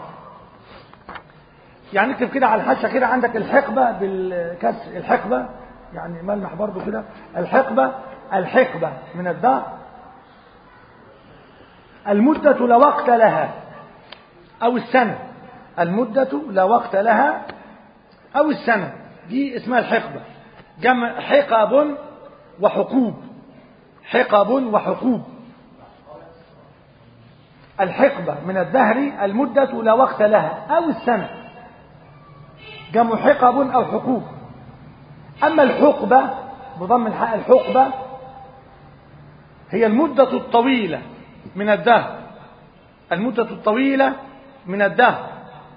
يعني اكتب كده على الحاشة كده عندك الحقبة بالكسر الحقبة يعني ملمح برضو كده الحقبة الحقبة من الدهر المدة لا وقت لها أو السنة المدة لا وقت لها أو السنة دي اسمها الحقبة جمع حقب وحقوب حقب وحقوب الحقبة من الدهر المدة لا وقت لها أو السنة جمع حقب أو حقوب أما الحقبة بضم الحاء الحقبة هي المدة الطويلة من الدهر المدة الطويلة من الدهر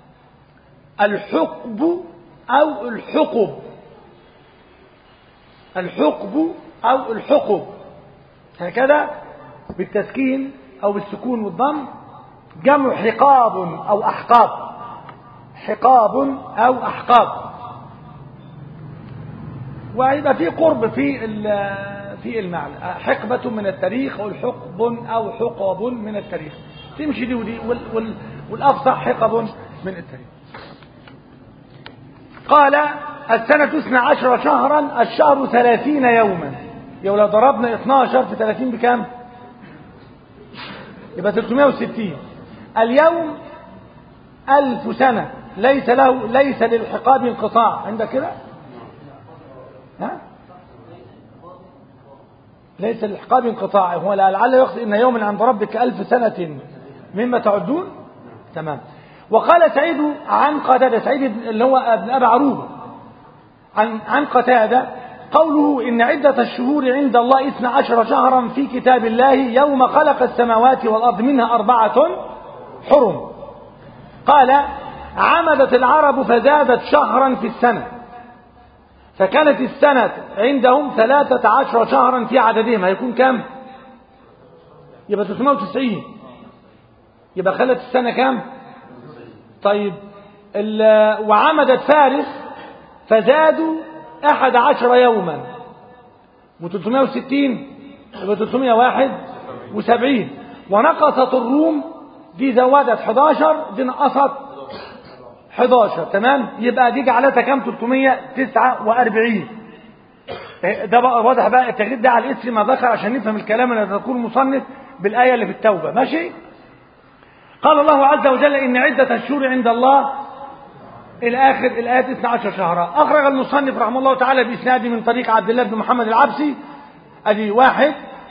الحقب أو الحقب الحقب أو الحقب هكذا بالتسكين أو بالسكون والضم جمع حقاب أو أحقاب حقاب أو أحقاب ويبقى في قرب في ال- في المعنى حقبة من التاريخ أو الحقب أو حقب من التاريخ تمشي دي ودي وال وال والأفصح حقب من التاريخ قال السنة اثنى عشر شهرا الشهر ثلاثين يوما يا لو ضربنا 12 في 30 بكام يبقى 360 اليوم ألف سنة ليس له ليس للحقاب انقطاع عندك كده ها ليس للحقاب انقطاع هو لعل يقصد ان يوما عند ربك ألف سنة مما تعدون تمام وقال سعيد عن قتادة سعيد بن- اللي هو ابن أبي عروبة عن عن قتادة قوله إن عدة الشهور عند الله اثنا عشر شهرا في كتاب الله يوم خلق السماوات والأرض منها أربعة حرم قال عمدت العرب فزادت شهرا في السنة فكانت السنة عندهم ثلاثة عشر شهرا في عددهم هيكون كم يبقى 390 يبقى خلت السنة كم طيب وعمدت فارس فزادوا أحد عشر يوما و360 يبقى 371 ونقصت الروم دي زودت 11 دي نقصت 11 تمام يبقى دي جعلتها كام 349 ده بقى واضح بقى التجديد ده على الاسم ما ذكر عشان نفهم الكلام اللي ذكره المصنف بالآية اللي في التوبة ماشي قال الله عز وجل إن عدة الشهور عند الله إلى آخر الآيات 12 شهرا أخرج المصنف رحمه الله تعالى بإسناده من طريق عبد الله بن محمد العبسي أدي واحد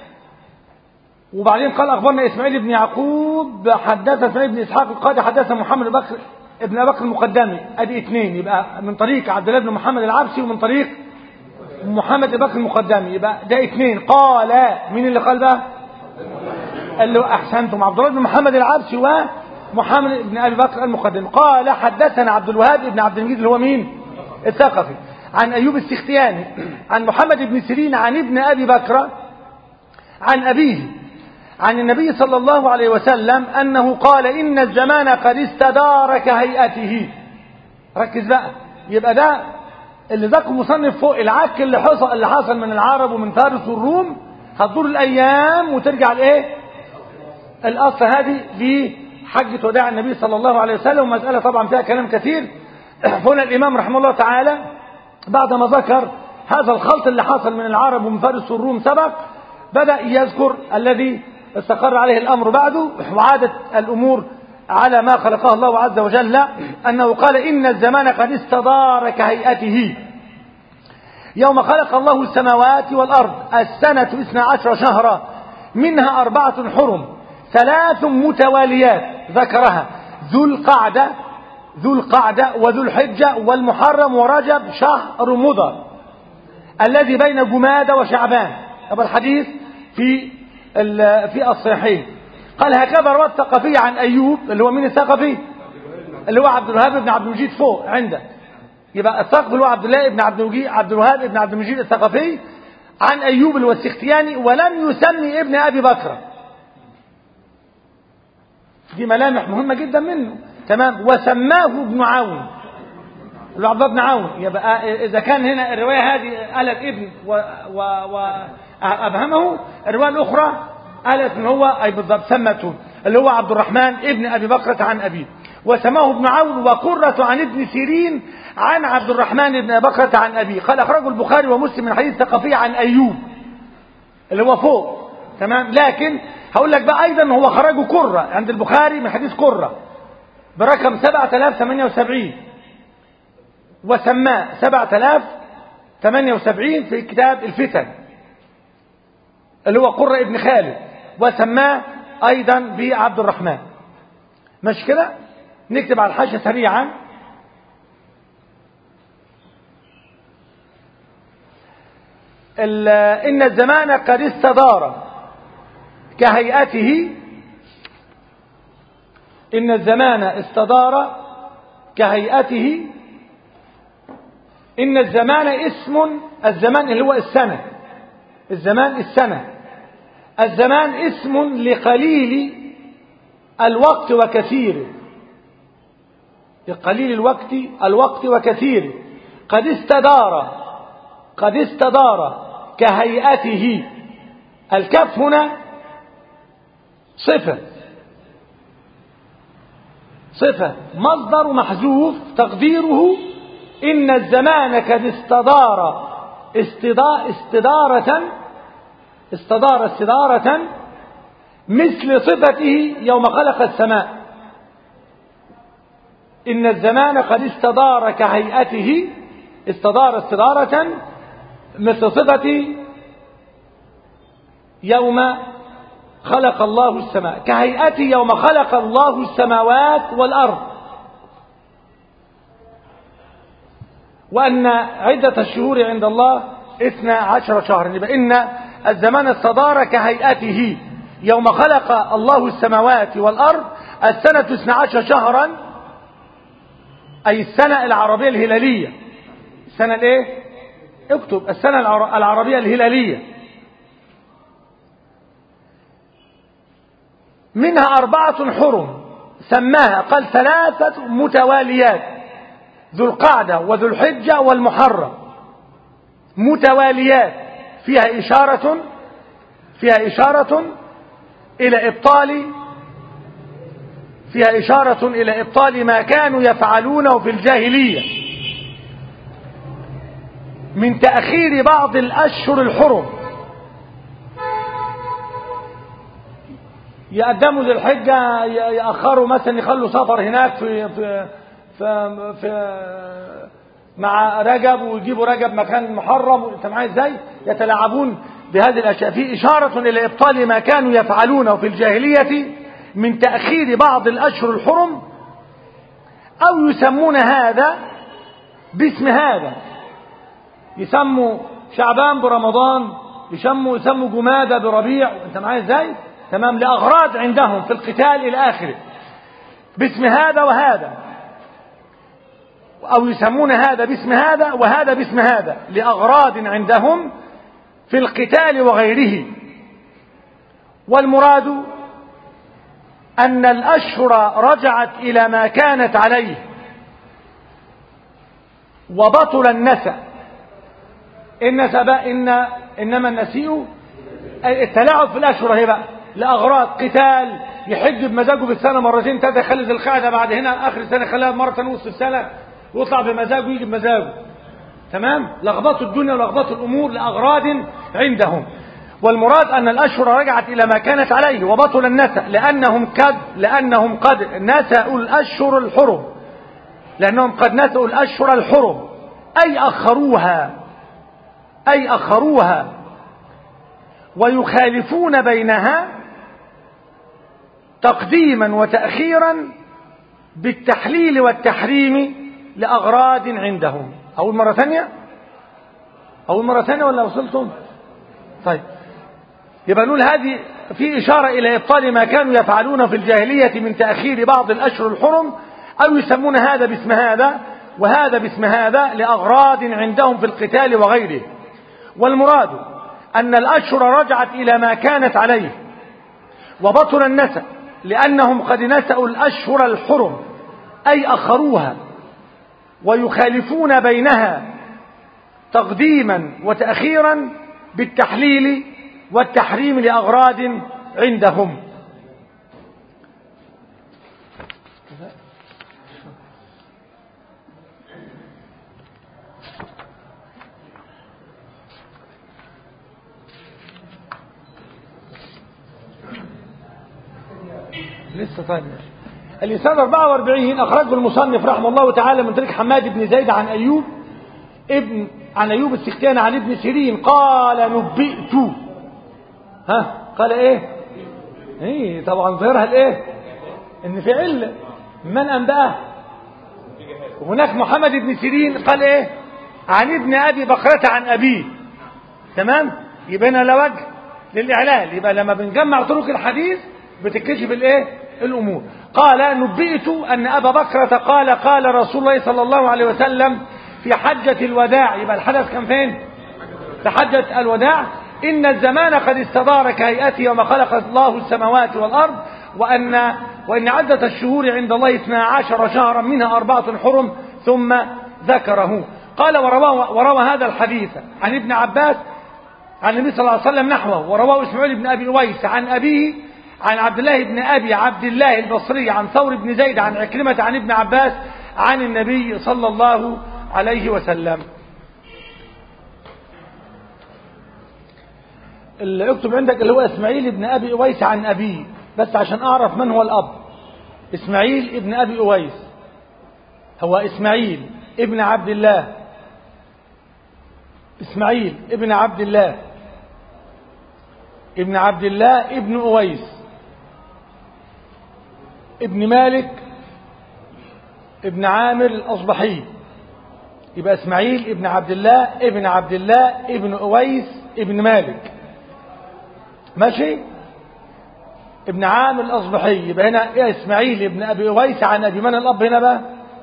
وبعدين قال أخبرنا إسماعيل بن يعقوب حدث إسماعيل بن إسحاق القاضي حدث محمد بكر ابن أبي بكر المقدمي أدي اثنين يبقى من طريق عبد الله بن محمد العبسي ومن طريق محمد بن بكر المقدمي يبقى ده اثنين قال مين اللي قال بقى؟ قال له أحسنتم عبد الله بن محمد العبسي ومحمد بن أبي بكر المقدمي قال حدثنا عبد الوهاب بن عبد المجيد اللي هو مين؟ الثقفي عن أيوب السختياني عن محمد بن سيرين عن ابن أبي بكر عن أبيه عن النبي صلى الله عليه وسلم أنه قال إن الزمان قد استدار كهيئته ركز بقى يبقى ده اللي ذكر مصنف فوق العك اللي حصل اللي حصل من العرب ومن فارس والروم هتدور الأيام وترجع لإيه الأصل هذه لحجة وداع النبي صلى الله عليه وسلم ومسألة طبعا فيها كلام كثير هنا الإمام رحمه الله تعالى بعدما ذكر هذا الخلط اللي حصل من العرب ومن فارس والروم سبق بدأ يذكر الذي استقر عليه الأمر بعده وعادت الأمور على ما خلقه الله عز وجل أنه قال إن الزمان قد استدار كهيئته يوم خلق الله السماوات والأرض السنة اثنا عشر شهرا منها أربعة حرم ثلاث متواليات ذكرها ذو القعدة ذو القعدة وذو الحجة والمحرم ورجب شهر مضر الذي بين جمادة وشعبان هذا الحديث في في الصحيحين قال هكذا روى الثقفي عن أيوب اللي هو مين الثقفي اللي هو عبد الوهاب بن عبد المجيد فوق عندك يبقى الثقفي اللي هو عبد الله بن عبد المجيد عبد الوهاب بن عبد المجيد الثقفي عن أيوب اللي هو السختياني ولم يسمي ابن أبي بكر دي ملامح مهمة جدا منه تمام وسماه ابن عون اللي عبد الله بن عون يبقى إذا كان هنا الرواية هذه قالت ابن و, و, و أبهمه الرواية الأخرى قالت ان هو أي بالضبط سمته اللي هو عبد الرحمن ابن أبي بكرة عن أبيه وسماه ابن عون وقرة عن ابن سيرين عن عبد الرحمن بن أبي بكرة عن أبيه قال أخرجه البخاري ومسلم من حديث ثقفي عن أيوب اللي هو فوق تمام لكن هقول لك بقى أيضا هو خرجه كرة عند البخاري من حديث كرة برقم 7078 وسماه 7078 في كتاب الفتن اللي هو قرة ابن خالد وسماه أيضا بعبد الرحمن مش كده نكتب على الحاشية سريعا إن الزمان قد استدار كهيئته إن الزمان استدار كهيئته إن الزمان اسم الزمان اللي هو السنة الزمان السنة الزمان اسم لقليل الوقت وكثيره لقليل الوقت الوقت وكثيره قد استدار قد استدار كهيئته الكف هنا صفة صفة مصدر محذوف تقديره إن الزمان قد استدار استدارة استدار استدارة مثل صفته يوم خلق السماء إن الزمان قد استدار كهيئته استدار استدارة مثل صفة يوم خلق الله السماء كهيئته يوم خلق الله السماوات والأرض وأن عدة الشهور عند الله اثنى عشر شهرا يبقى إن الزمان استدار كهيئته يوم خلق الله السماوات والأرض السنة اثنى عشر شهرا أي السنة العربية الهلالية السنة الايه اكتب السنة العر- العربية الهلالية منها أربعة حرم سماها قال ثلاثة متواليات ذو القعدة وذو الحجة والمحرم متواليات فيها إشارة فيها إشارة إلى إبطال فيها إشارة إلى إبطال ما كانوا يفعلونه في الجاهلية من تأخير بعض الأشهر الحرم يقدموا ذي الحجة ي- يأخروا مثلا يخلوا سفر هناك في في في, في مع رجب ويجيبوا رجب مكان محرم انت معايا ازاي يتلاعبون بهذه الاشياء في اشاره الى ابطال ما كانوا يفعلونه في الجاهليه من تاخير بعض الاشهر الحرم او يسمون هذا باسم هذا يسموا شعبان برمضان يسموا يسموا جمادة بربيع انت معايا ازاي تمام لاغراض عندهم في القتال الى اخره باسم هذا وهذا او يسمون هذا باسم هذا وهذا باسم هذا لاغراض عندهم في القتال وغيره والمراد ان الاشهر رجعت الى ما كانت عليه وبطل النسأ النسأ بقى إن إنما النسيء التلاعب في الأشهر اهي بقى لأغراض قتال يحج بمزاجه في السنة مرتين ثلاثة يخلي ذي القعدة بعد هنا آخر السنة يخليها مرة نص السنة ويطلع بمزاجه ويجي بمزاجه تمام لخبطوا الدنيا ولخبطوا الأمور لأغراض عندهم والمراد أن الأشهر رجعت إلى ما كانت عليه وبطل النسأ لأنهم قد لأنهم قد نسأوا الأشهر الحرم لأنهم قد نسأوا الأشهر الحرم أي أخروها أي أخروها ويخالفون بينها تقديما وتأخيرا بالتحليل والتحريم لأغراض عندهم أول مرة ثانية أول مرة ثانية ولا وصلتم طيب يبقى نقول هذه في إشارة إلى إبطال ما كانوا يفعلون في الجاهلية من تأخير بعض الأشهر الحرم أو يسمون هذا باسم هذا وهذا باسم هذا لأغراض عندهم في القتال وغيره والمراد أن الأشهر رجعت إلى ما كانت عليه وبطل النسأ لأنهم قد نسأوا الأشهر الحرم أي أخروها ويخالفون بينها تقديما وتأخيرا بالتحليل والتحريم لأغراض عندهم لسه طيب الإسناد 44 أخرجه المصنف رحمه الله تعالى من طريق حماد بن زيد عن أيوب ابن عن أيوب السختياني عن ابن سيرين قال نبئت ها قال إيه إيه طبعا ظهرها الإيه إن في علة من أنبأه وهناك محمد بن سيرين قال إيه عن ابن أبي بكرة عن أبيه تمام يبقى هنا لا وجه للإعلال يبقى لما بنجمع طرق الحديث بتكتشف الايه الامور قال نبئت ان ابا بكرة قال قال رسول الله صلى الله عليه وسلم في حجة الوداع يبقى الحدث كان فين في حجة الوداع ان الزمان قد استدار كهيئته يوم خلق الله السماوات والارض وان وان عدة الشهور عند الله اثنا عشر شهرا منها اربعة حرم ثم ذكره قال وروى, وروى هذا الحديث عن ابن عباس عن النبي صلى الله عليه وسلم نحوه ورواه اسماعيل بن ابي اويس عن ابيه عن عبد الله بن أبي عبد الله البصري عن ثور بن زيد عن عكرمة عن ابن عباس عن النبي صلى الله عليه وسلم اللي اكتب عندك اللي هو اسماعيل بن أبي أويس عن أبيه بس عشان أعرف من هو الأب إسماعيل ابن أبي أويس هو إسماعيل ابن عبد الله إسماعيل ابن عبد الله ابن عبد الله ابن أويس ابن مالك ابن عامر الأصبحي يبقى اسماعيل ابن عبد الله ابن عبد الله ابن اويس ابن مالك ماشي ابن عامر الاصبحي يبقى هنا إيه اسماعيل ابن ابي اويس عن ابي من الاب هنا بقى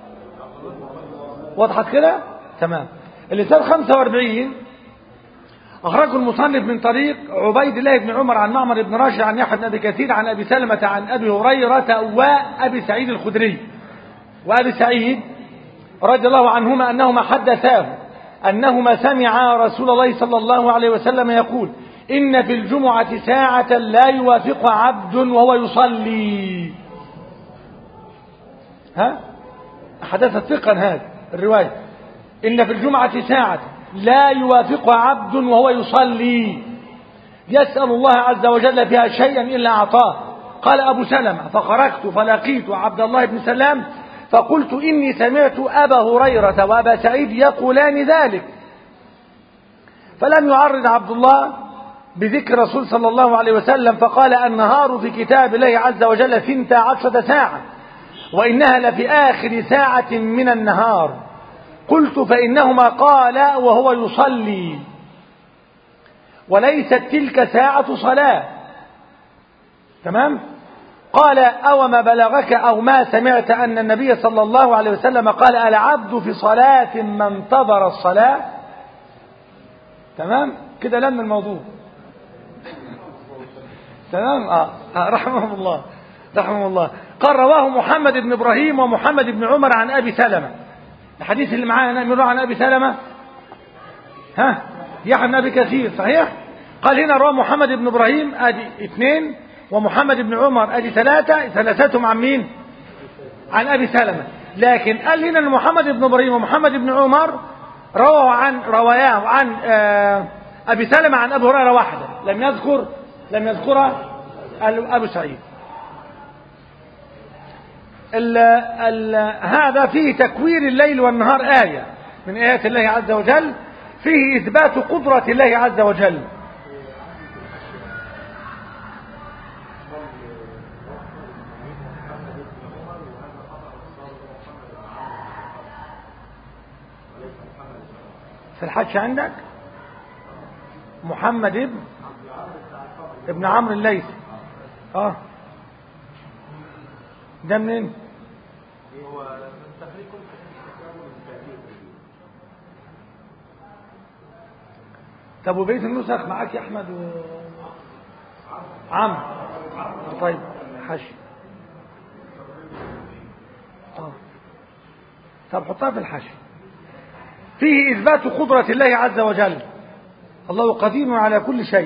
وضحت كده تمام الإسناد 45 أخرجه المصنف من طريق عبيد الله بن عمر عن معمر بن راشد عن يحيى بن أبي كثير عن أبي سلمة عن أبي هريرة وأبي سعيد الخدري وأبي سعيد رضي الله عنهما أنهما حدثاه أنهما سمعا رسول الله صلى الله عليه وسلم يقول إن في الجمعة ساعة لا يوافق عبد وهو يصلي ها حدثت ثقا هذا الرواية إن في الجمعة ساعة لا يوافق عبد وهو يصلي يسأل الله عز وجل فيها شيئا إلا أعطاه قال أبو سلمة فخرجت فلقيت عبد الله بن سلام فقلت إني سمعت أبا هريرة وأبا سعيد يقولان ذلك فلم يعرض عبد الله بذكر رسول صلى الله عليه وسلم فقال النهار في كتاب الله عز وجل ثنتا عشرة ساعة وإنها لفي آخر ساعة من النهار قلت فإنهما قال وهو يصلي وليست تلك ساعة صلاة تمام قال أو ما بلغك أو ما سمعت أن النبي صلى الله عليه وسلم قال العبد في صلاة ما انتظر الصلاة تمام كده لم الموضوع تمام آه. آه. رحمه الله رحمه الله قال رواه محمد بن إبراهيم ومحمد بن عمر عن أبي سلمة الحديث اللي معانا من عن أبي سلمة ها يحيى بن أبي كثير صحيح قال هنا رواه محمد بن إبراهيم أدي اثنين ومحمد بن عمر أدي ثلاثة ثلاثتهم عن مين عن أبي سلمة لكن قال هنا أن محمد بن إبراهيم ومحمد بن عمر رووا عن رواياه عن آه أبي سلمة عن أبي هريرة واحدة لم يذكر لم يذكرها أبو سعيد ال ال هذا فيه تكوير الليل والنهار آية من آيات الله عز وجل فيه إثبات قدرة الله عز وجل في الحج عندك محمد ابن ابن عمرو الليثي اه ده منين هو تخريج كل طب وبقيه النسخ معاك يا احمد و عم طيب حشي اه طب حطها في الحشي فيه اثبات قدره الله عز وجل الله قدير على كل شيء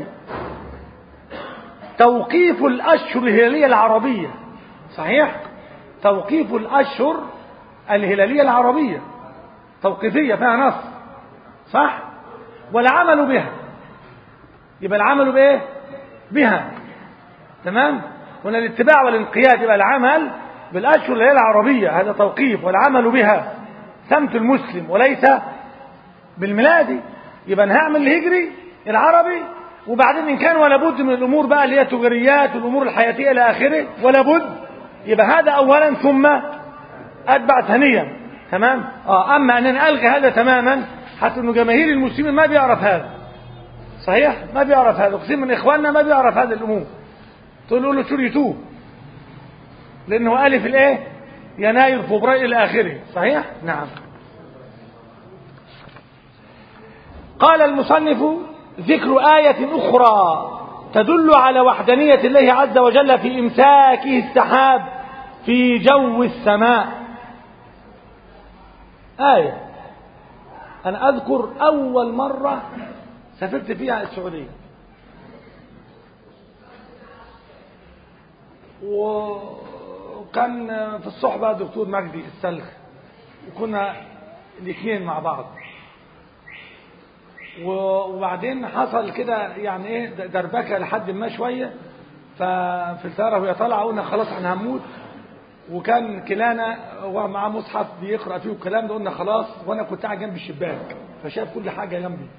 توقيف الاشهر الهلاليه العربيه صحيح توقيف الاشهر الهلاليه العربيه توقيفيه فيها نص صح والعمل بها يبقى العمل بايه بها تمام هنا الاتباع والانقياد يبقى العمل بالاشهر اللي هي العربيه هذا توقيف والعمل بها سمت المسلم وليس بالميلادي يبقى انا هعمل الهجري العربي وبعدين ان كان ولا بد من الامور بقى اللي هي التجاريات والامور الحياتيه الى اخره ولا بد يبقى هذا اولا ثم اتبع ثانيا تمام اه اما ان انا الغي هذا تماما حتى انه جماهير المسلمين ما بيعرف هذا صحيح ما بيعرف هذا كثير من اخواننا ما بيعرف هذه الامور تقول له شو يتوب لانه الف الايه يناير فبراير الى اخره صحيح نعم قال المصنف ذكر آية أخرى تدل على وحدانية الله عز وجل في إمساكه السحاب في جو السماء آية أنا أذكر أول مرة سافرت فيها السعودية وكان في الصحبة دكتور مجدي السلخ وكنا الاثنين مع بعض وبعدين حصل كده يعني ايه دربكه لحد ما شويه ففي السياره وهي طالعه قلنا خلاص احنا هنموت وكان كلانا ومعاه مصحف بيقرا فيه الكلام ده قلنا خلاص وانا كنت قاعد جنب الشباك فشاف كل حاجه جنبي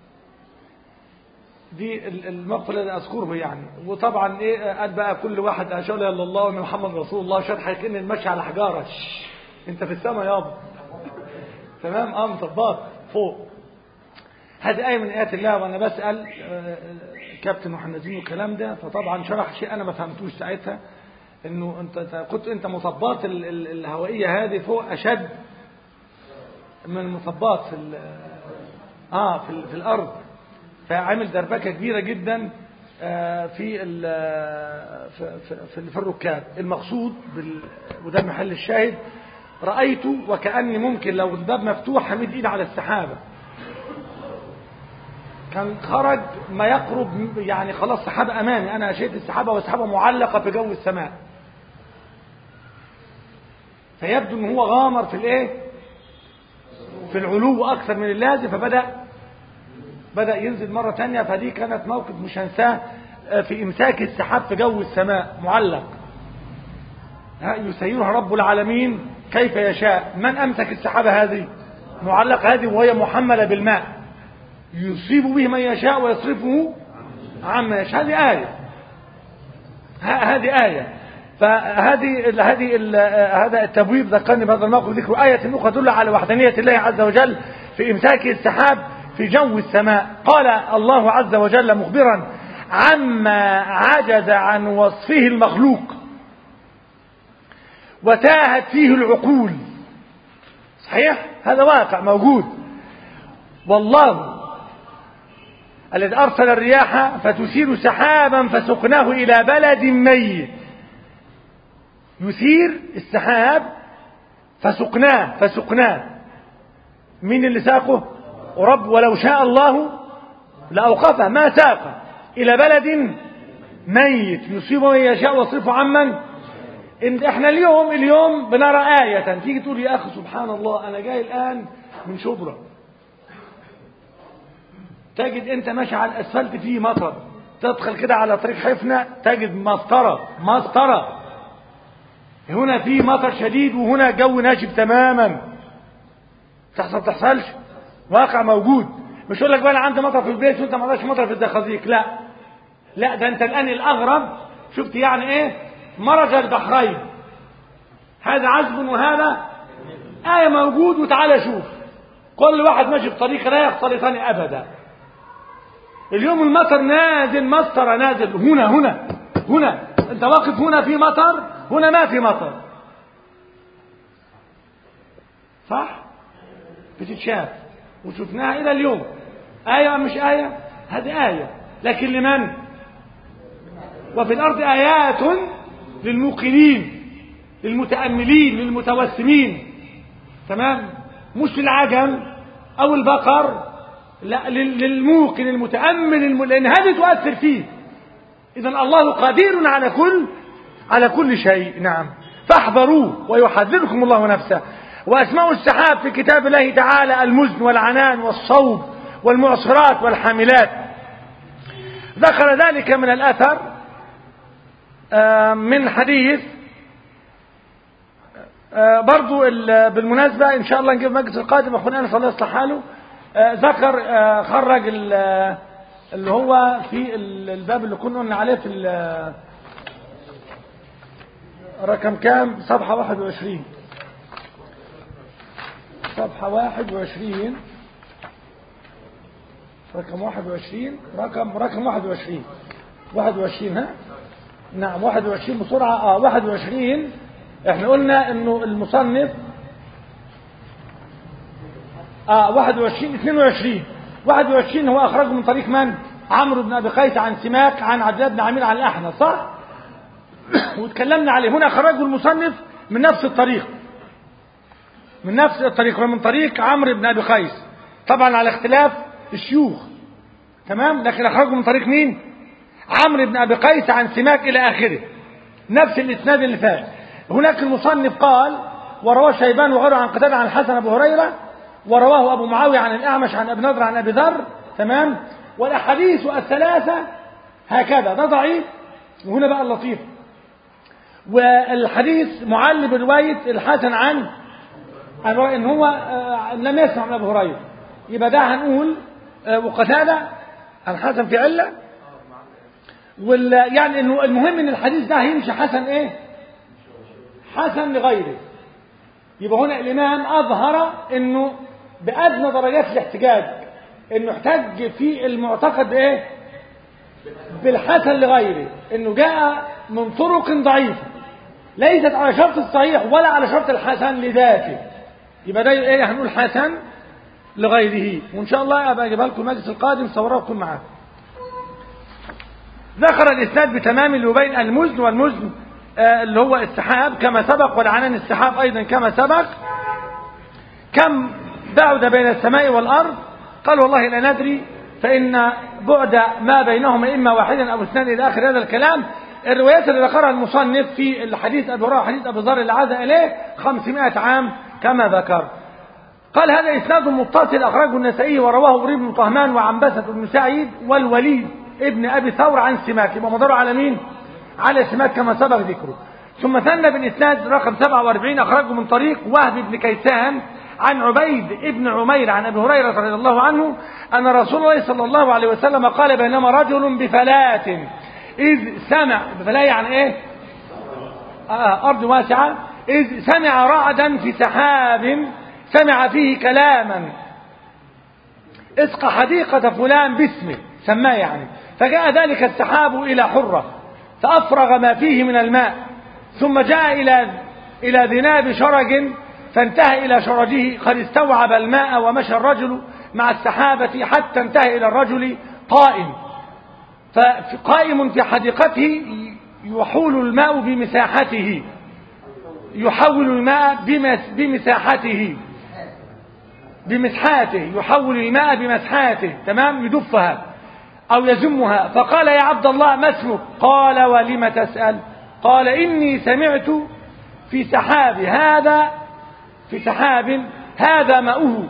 دي الموقف الذي اذكره يعني وطبعا ايه قال بقى كل واحد اشهد الا الله وان محمد رسول الله شرح كان المشي على حجاره انت في السماء يابا تمام اه مطبات فوق هذه آية من آيات الله وأنا بسأل آه، كابتن محمدين والكلام ده فطبعا شرح شيء أنا ما فهمتوش ساعتها إنه أنت أنت- كنت أنت مطبات ال- ال- الهوائية هذه فوق أشد من المطبات في ال- اه في, ال- في الأرض فعمل دربكة كبيرة جدا آه، في ال- في, في, في, في الركاب المقصود بال... وده محل الشاهد رأيت وكأني ممكن لو الباب مفتوح همد إيدي على السحابة كان خرج ما يقرب يعني خلاص سحابة أمامي أنا شئت السحابة والسحابة معلقة في جو السماء فيبدو أن هو غامر في الإيه في العلو أكثر من اللازم فبدأ بدأ ينزل مرة تانية فدي كانت موقف مش هنساه آه، في إمساك السحاب في جو السماء معلق ها، يسيرها رب العالمين كيف يشاء من أمسك السحابة هذه معلقة هذه وهي محملة بالماء يصيب به من يشاء ويصرفه عما يشاء هذه آية ه- هذه آية فهذه ال- هذه ال- آه، هذا التبويب ذكرني بهذا الموقف ذكر آية أخرى تدل على وحدانية الله عز وجل في إمساك السحاب في جو السماء قال الله عز وجل مخبرا عما عجز عن وصفه المخلوق وتاهت فيه العقول صحيح هذا واقع موجود والله الذي أرسل الرياح فتثير سحابا فسقناه إلى بلد ميت يثير السحاب فسقناه فسقناه مين اللي ساقه رب ولو شاء الله لأوقفه ما ساقه إلى بلد ميت يصيب من يشاء ويصرفه عمن إن احنا اليوم اليوم بنرى آية تيجي تقول يا أخي سبحان الله أنا جاي الآن من شبرا تجد أنت ماشي على الأسفلت فيه مطر تدخل كده على طريق حفنة تجد مسطرة مسطرة هنا في مطر شديد وهنا جو ناشف تماما تحصل تحصلش واقع موجود مش يقول لك بقى انا عندي مطر في البيت وانت ما عندكش مطر في الزقازيق لا لا ده انت الان الاغرب شفت يعني ايه مرج البحرين هذا عذب وهذا آية موجود وتعالى شوف كل واحد ماشي في طريق لا يخطر ثاني أبدا اليوم المطر نازل مسطرة نازل هنا هنا هنا انت واقف هنا في مطر هنا ما في مطر صح بتتشاف وشفناها إلى اليوم آية مش آية هذه آية لكن لمن وفي الأرض آيات للموقنين للمتأملين للمتوسمين تمام مش للعجم أو البقر لا لل- للموقن المتأمل الم... لأن هذه تؤثر فيه إذا الله قدير على كل على كل شيء نعم فاحذروه ويحذركم الله نفسه وأسماء السحاب في كتاب الله تعالى المزن والعنان والصوب والمعصرات والحاملات ذكر ذلك من الأثر آه، من حديث آه، برضو ال- بالمناسبة إن شاء الله نجيب المجلس القادم أخونا أنس الله يصلح حاله آه، ذكر آه، خرج ال- اللي هو في ال- الباب اللي كنا قلنا عليه في ال- رقم كام صفحة 21 صفحة 21 رقم 21 رقم رقم 21 21 ها نعم 21 بسرعة اه 21 احنا قلنا انه المصنف اه 21 22 21 هو اخرجه من طريق من عمرو بن ابي قيس عن سماك عن عبد الله بن عمير عن الاحنف صح وتكلمنا عليه هنا اخرجه المصنف من نفس الطريق من نفس الطريق ومن طريق عمرو بن ابي قيس طبعا على اختلاف الشيوخ تمام لكن اخرجه من طريق مين عمرو بن ابي قيس عن سماك الى اخره نفس الاسناد اللي فات هناك المصنف قال ورواه شيبان وغيره عن قتاده عن الحسن ابو هريره ورواه ابو معاويه عن الاعمش عن ابي نضر عن ابي ذر تمام والاحاديث الثلاثه هكذا ده ضعيف وهنا بقى اللطيف والحديث معل بروايه الحسن عن عن رأي ان هو آه، لم يسمع من ابي هريره يبقى ده هنقول آه، وقتاده الحسن في عله وال يعني انه المهم ان الحديث ده هيمشي حسن ايه حسن لغيره يبقى هنا الامام اظهر انه بأدنى درجات الاحتجاج انه احتج في المعتقد بايه بالحسن لغيره انه جاء من طرق ضعيفة ليست على شرط الصحيح ولا على شرط الحسن لذاته يبقى ده ايه هنقول حسن لغيره وان شاء الله ابقى اجيبها لكم المجلس القادم صورها وكون معاكم ذكر الاسناد بتمام اللي بين المزن والمزن آه اللي هو السحاب كما سبق والعنان السحاب ايضا كما سبق كم بعد بين السماء والارض قال والله لا ندري فان بعد ما بينهما اما واحدا او اثنان الى اخر هذا الكلام الروايات اللي ذكرها المصنف في الحديث ابي هريره وحديث ابي ذر اللي عاد اليه 500 عام كما ذكر قال هذا اسناد متصل اخرجه النسائي ورواه ابن بن طهمان وعنبسه بن سعيد والوليد ابن ابي ثور عن سماك يبقى مداره على مين على سماك كما سبق ذكره ثم ثنى بالاسناد رقم 47 اخرجه من طريق وهب بن كيسان عن عبيد ابن عمير عن ابي هريره رضي الله عنه ان رسول الله صلى الله عليه وسلم قال بينما رجل بفلاة اذ سمع بفلاة يعني ايه آه ارض واسعه اذ سمع رعدا في سحاب سمع فيه كلاما اسقى حديقة فلان باسمه سماه يعني فجاء ذلك السحاب إلى حرة فأفرغ ما فيه من الماء ثم جاء إلى إلى ذناب شرج فانتهى إلى شرجه قد استوعب الماء ومشى الرجل مع السحابة حتى انتهى إلى الرجل قائم فقائم في حديقته يحول الماء بمساحته يحول الماء بمساحته بمسحاته يحول الماء بمسحاته تمام يدفها أو يزمها فقال يا عبد الله ما اسمك قال ولم تسأل قال إني سمعت في سحاب هذا في سحاب هذا ماؤه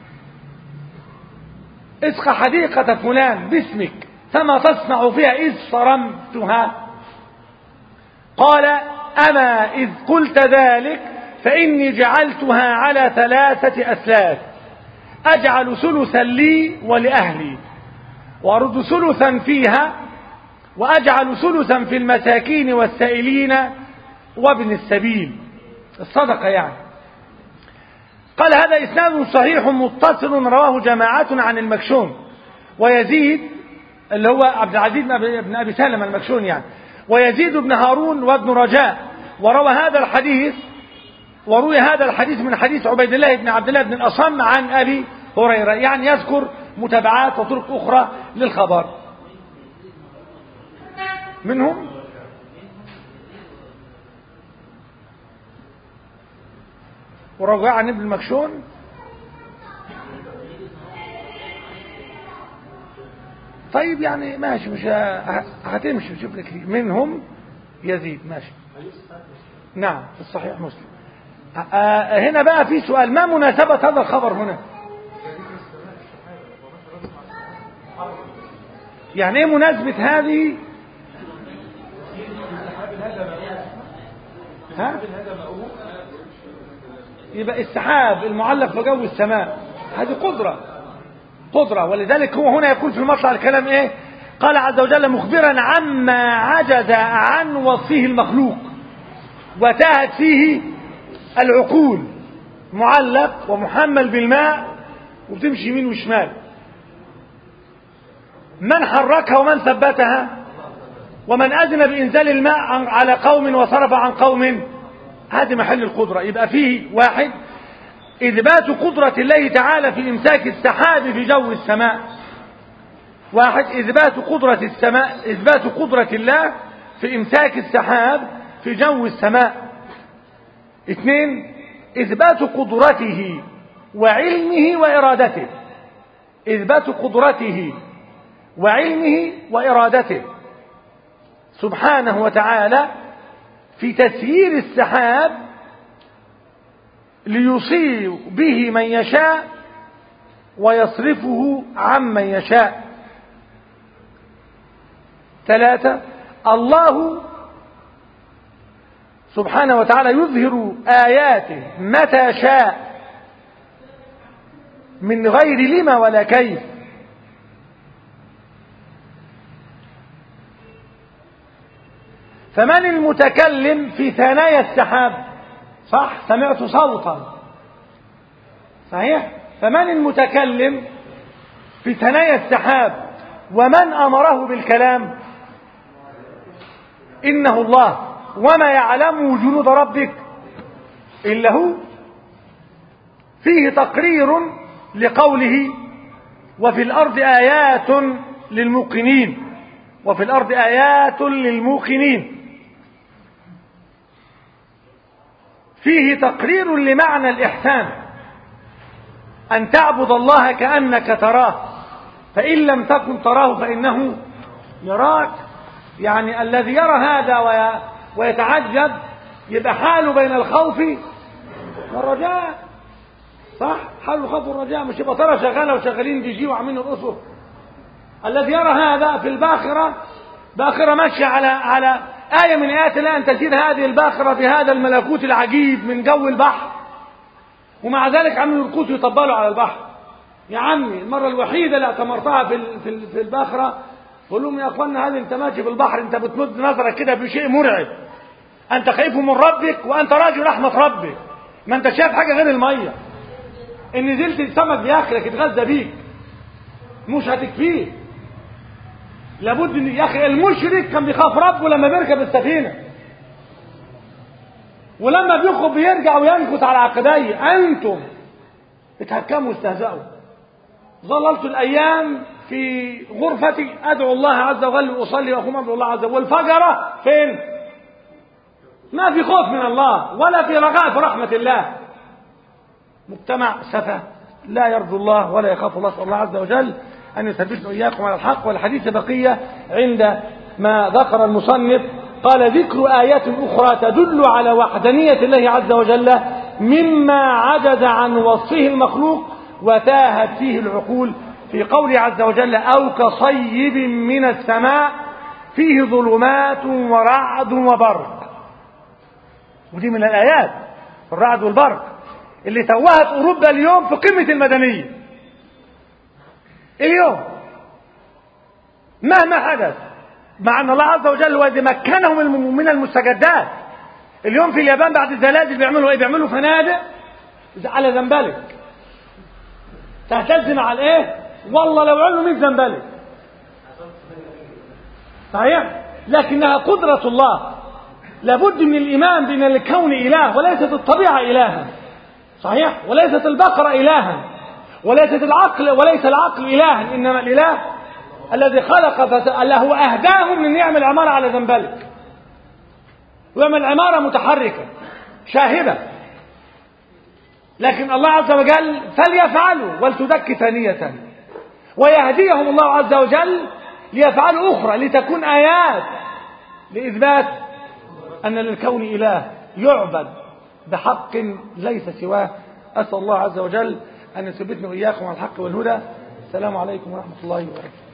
اسق حديقة فلان باسمك فما تصنع فيها إذ صرمتها قال أما إذ قلت ذلك فإني جعلتها على ثلاثة أسلاف أجعل ثلثا لي ولأهلي وأرد ثلثا فيها وأجعل ثلثا في المساكين والسائلين وابن السبيل الصدقة يعني قال هذا إسناد صحيح متصل رواه جماعة عن المكشوم ويزيد اللي هو عبد العزيز بن أبي سلمة المكشون يعني ويزيد بن هارون وابن رجاء وروى هذا الحديث وروي هذا الحديث من حديث عبيد الله بن عبد الله بن الأصم عن أبي هريرة يعني يذكر متابعات وطرق أخرى للخبر منهم ورجع عن ابن المكشون طيب يعني ماشي مش هتمشي نشوف لك منهم يزيد ماشي نعم في الصحيح مسلم هنا بقى في سؤال ما مناسبة هذا الخبر هنا يعني ايه مناسبة هذه ها يبقى السحاب المعلق في جو السماء هذه قدرة قدرة ولذلك هو هنا يقول في المطلع الكلام ايه قال عز وجل مخبرا عما عجز عن وصفه المخلوق وتاهت فيه العقول معلق ومحمل بالماء وبتمشي يمين وشمال من حركها ومن ثبتها ومن أذن بإنزال الماء على قوم وصرف عن قوم هذه محل القدرة يبقى فيه واحد إثبات قدرة الله تعالى في إمساك السحاب في جو السماء واحد إثبات قدرة السماء إثبات قدرة الله في إمساك السحاب في جو السماء اثنين إثبات قدرته وعلمه وإرادته إثبات قدرته وعلمه وإرادته سبحانه وتعالى في تسيير السحاب ليصيب به من يشاء ويصرفه عمن يشاء ثلاثة الله سبحانه وتعالى يظهر آياته متى شاء من غير لما ولا كيف فمن المتكلم في ثنايا السحاب صح سمعت صوتا صحيح فمن المتكلم في ثنايا السحاب ومن أمره بالكلام إنه الله وما يعلم جنود ربك إلا هو فيه تقرير لقوله وفي الأرض آيات للموقنين وفي الأرض آيات للموقنين فيه تقرير لمعنى الإحسان أن تعبد الله كأنك تراه فإن لم تكن تراه فإنه يراك يعني الذي يرى هذا وي- ويتعجب يبقى حاله بين الخوف والرجاء صح حال الخوف والرجاء مش يبقى ترى شغاله وشغالين دي جي وعاملين الاسر الذي يرى هذا في الباخره باخره ماشيه على على ايه من ايات الله ان تسير هذه الباخره في هذا الملكوت العجيب من جو البحر ومع ذلك عملوا يرقصوا يطبلوا على البحر يا عمي المره الوحيده اللي اعتمرتها في ال- في ال- في الباخره بقول لهم يا اخوانا هذه انت ماشي في البحر انت بتمد نظرك كده بشيء مرعب انت خايف من ربك وانت راجل رحمه ربك ما انت شايف حاجه غير الميه ان نزلت السمك بياكلك يتغذى بيك مش هتكفيه لابد ان يا اخي المشرك كان بيخاف ربه لما بيركب السفينه ولما بيخرج بيرجع وينكت على عقبيه انتم بتهكموا واستهزأوا ظللت الايام في غرفتي ادعو الله عز وجل واصلي واقوم ادعو الله عز وجل والفجره فين ما في خوف من الله ولا في رجاء في رحمه الله مجتمع سفه لا يرجو الله ولا يخاف الله اسال الله عز وجل ان يثبتنا اياكم على الحق والحديث بقيه عند ما ذكر المصنف قال ذكر ايات اخرى تدل على وحدانيه الله عز وجل مما عجز عن وصفه المخلوق وتاهت فيه العقول في قوله عز وجل او كصيب من السماء فيه ظلمات ورعد وبرق ودي من الايات الرعد والبرق اللي توهت اوروبا اليوم في قمه المدنيه اليوم مهما حدث مع ان الله عز وجل هو الذي مكنهم الم- من المستجدات اليوم في اليابان بعد الزلازل بيعملوا ايه بيعملوا فنادق على زنبلك تهتز مع الايه والله لو علوا 100 زنبلك صحيح لكنها قدرة الله لابد من الإيمان بأن الكون إله وليست الطبيعة إلها صحيح وليست البقرة إلها وليست العقل وليس العقل إلها إنما الإله الذي خلق فس... الله هو أهداهم من يعمل عمارة على زنبلك ويعمل عمارة متحركة شاهدة لكن الله عز وجل فليفعلوا ولتدك ثانية ويهديهم الله عز وجل ليفعلوا أخرى لتكون آيات لإثبات أن للكون إله يعبد بحق ليس سواه أسأل الله عز وجل أن يثبتنا وإياكم على الحق والهدى السلام عليكم ورحمة الله وبركاته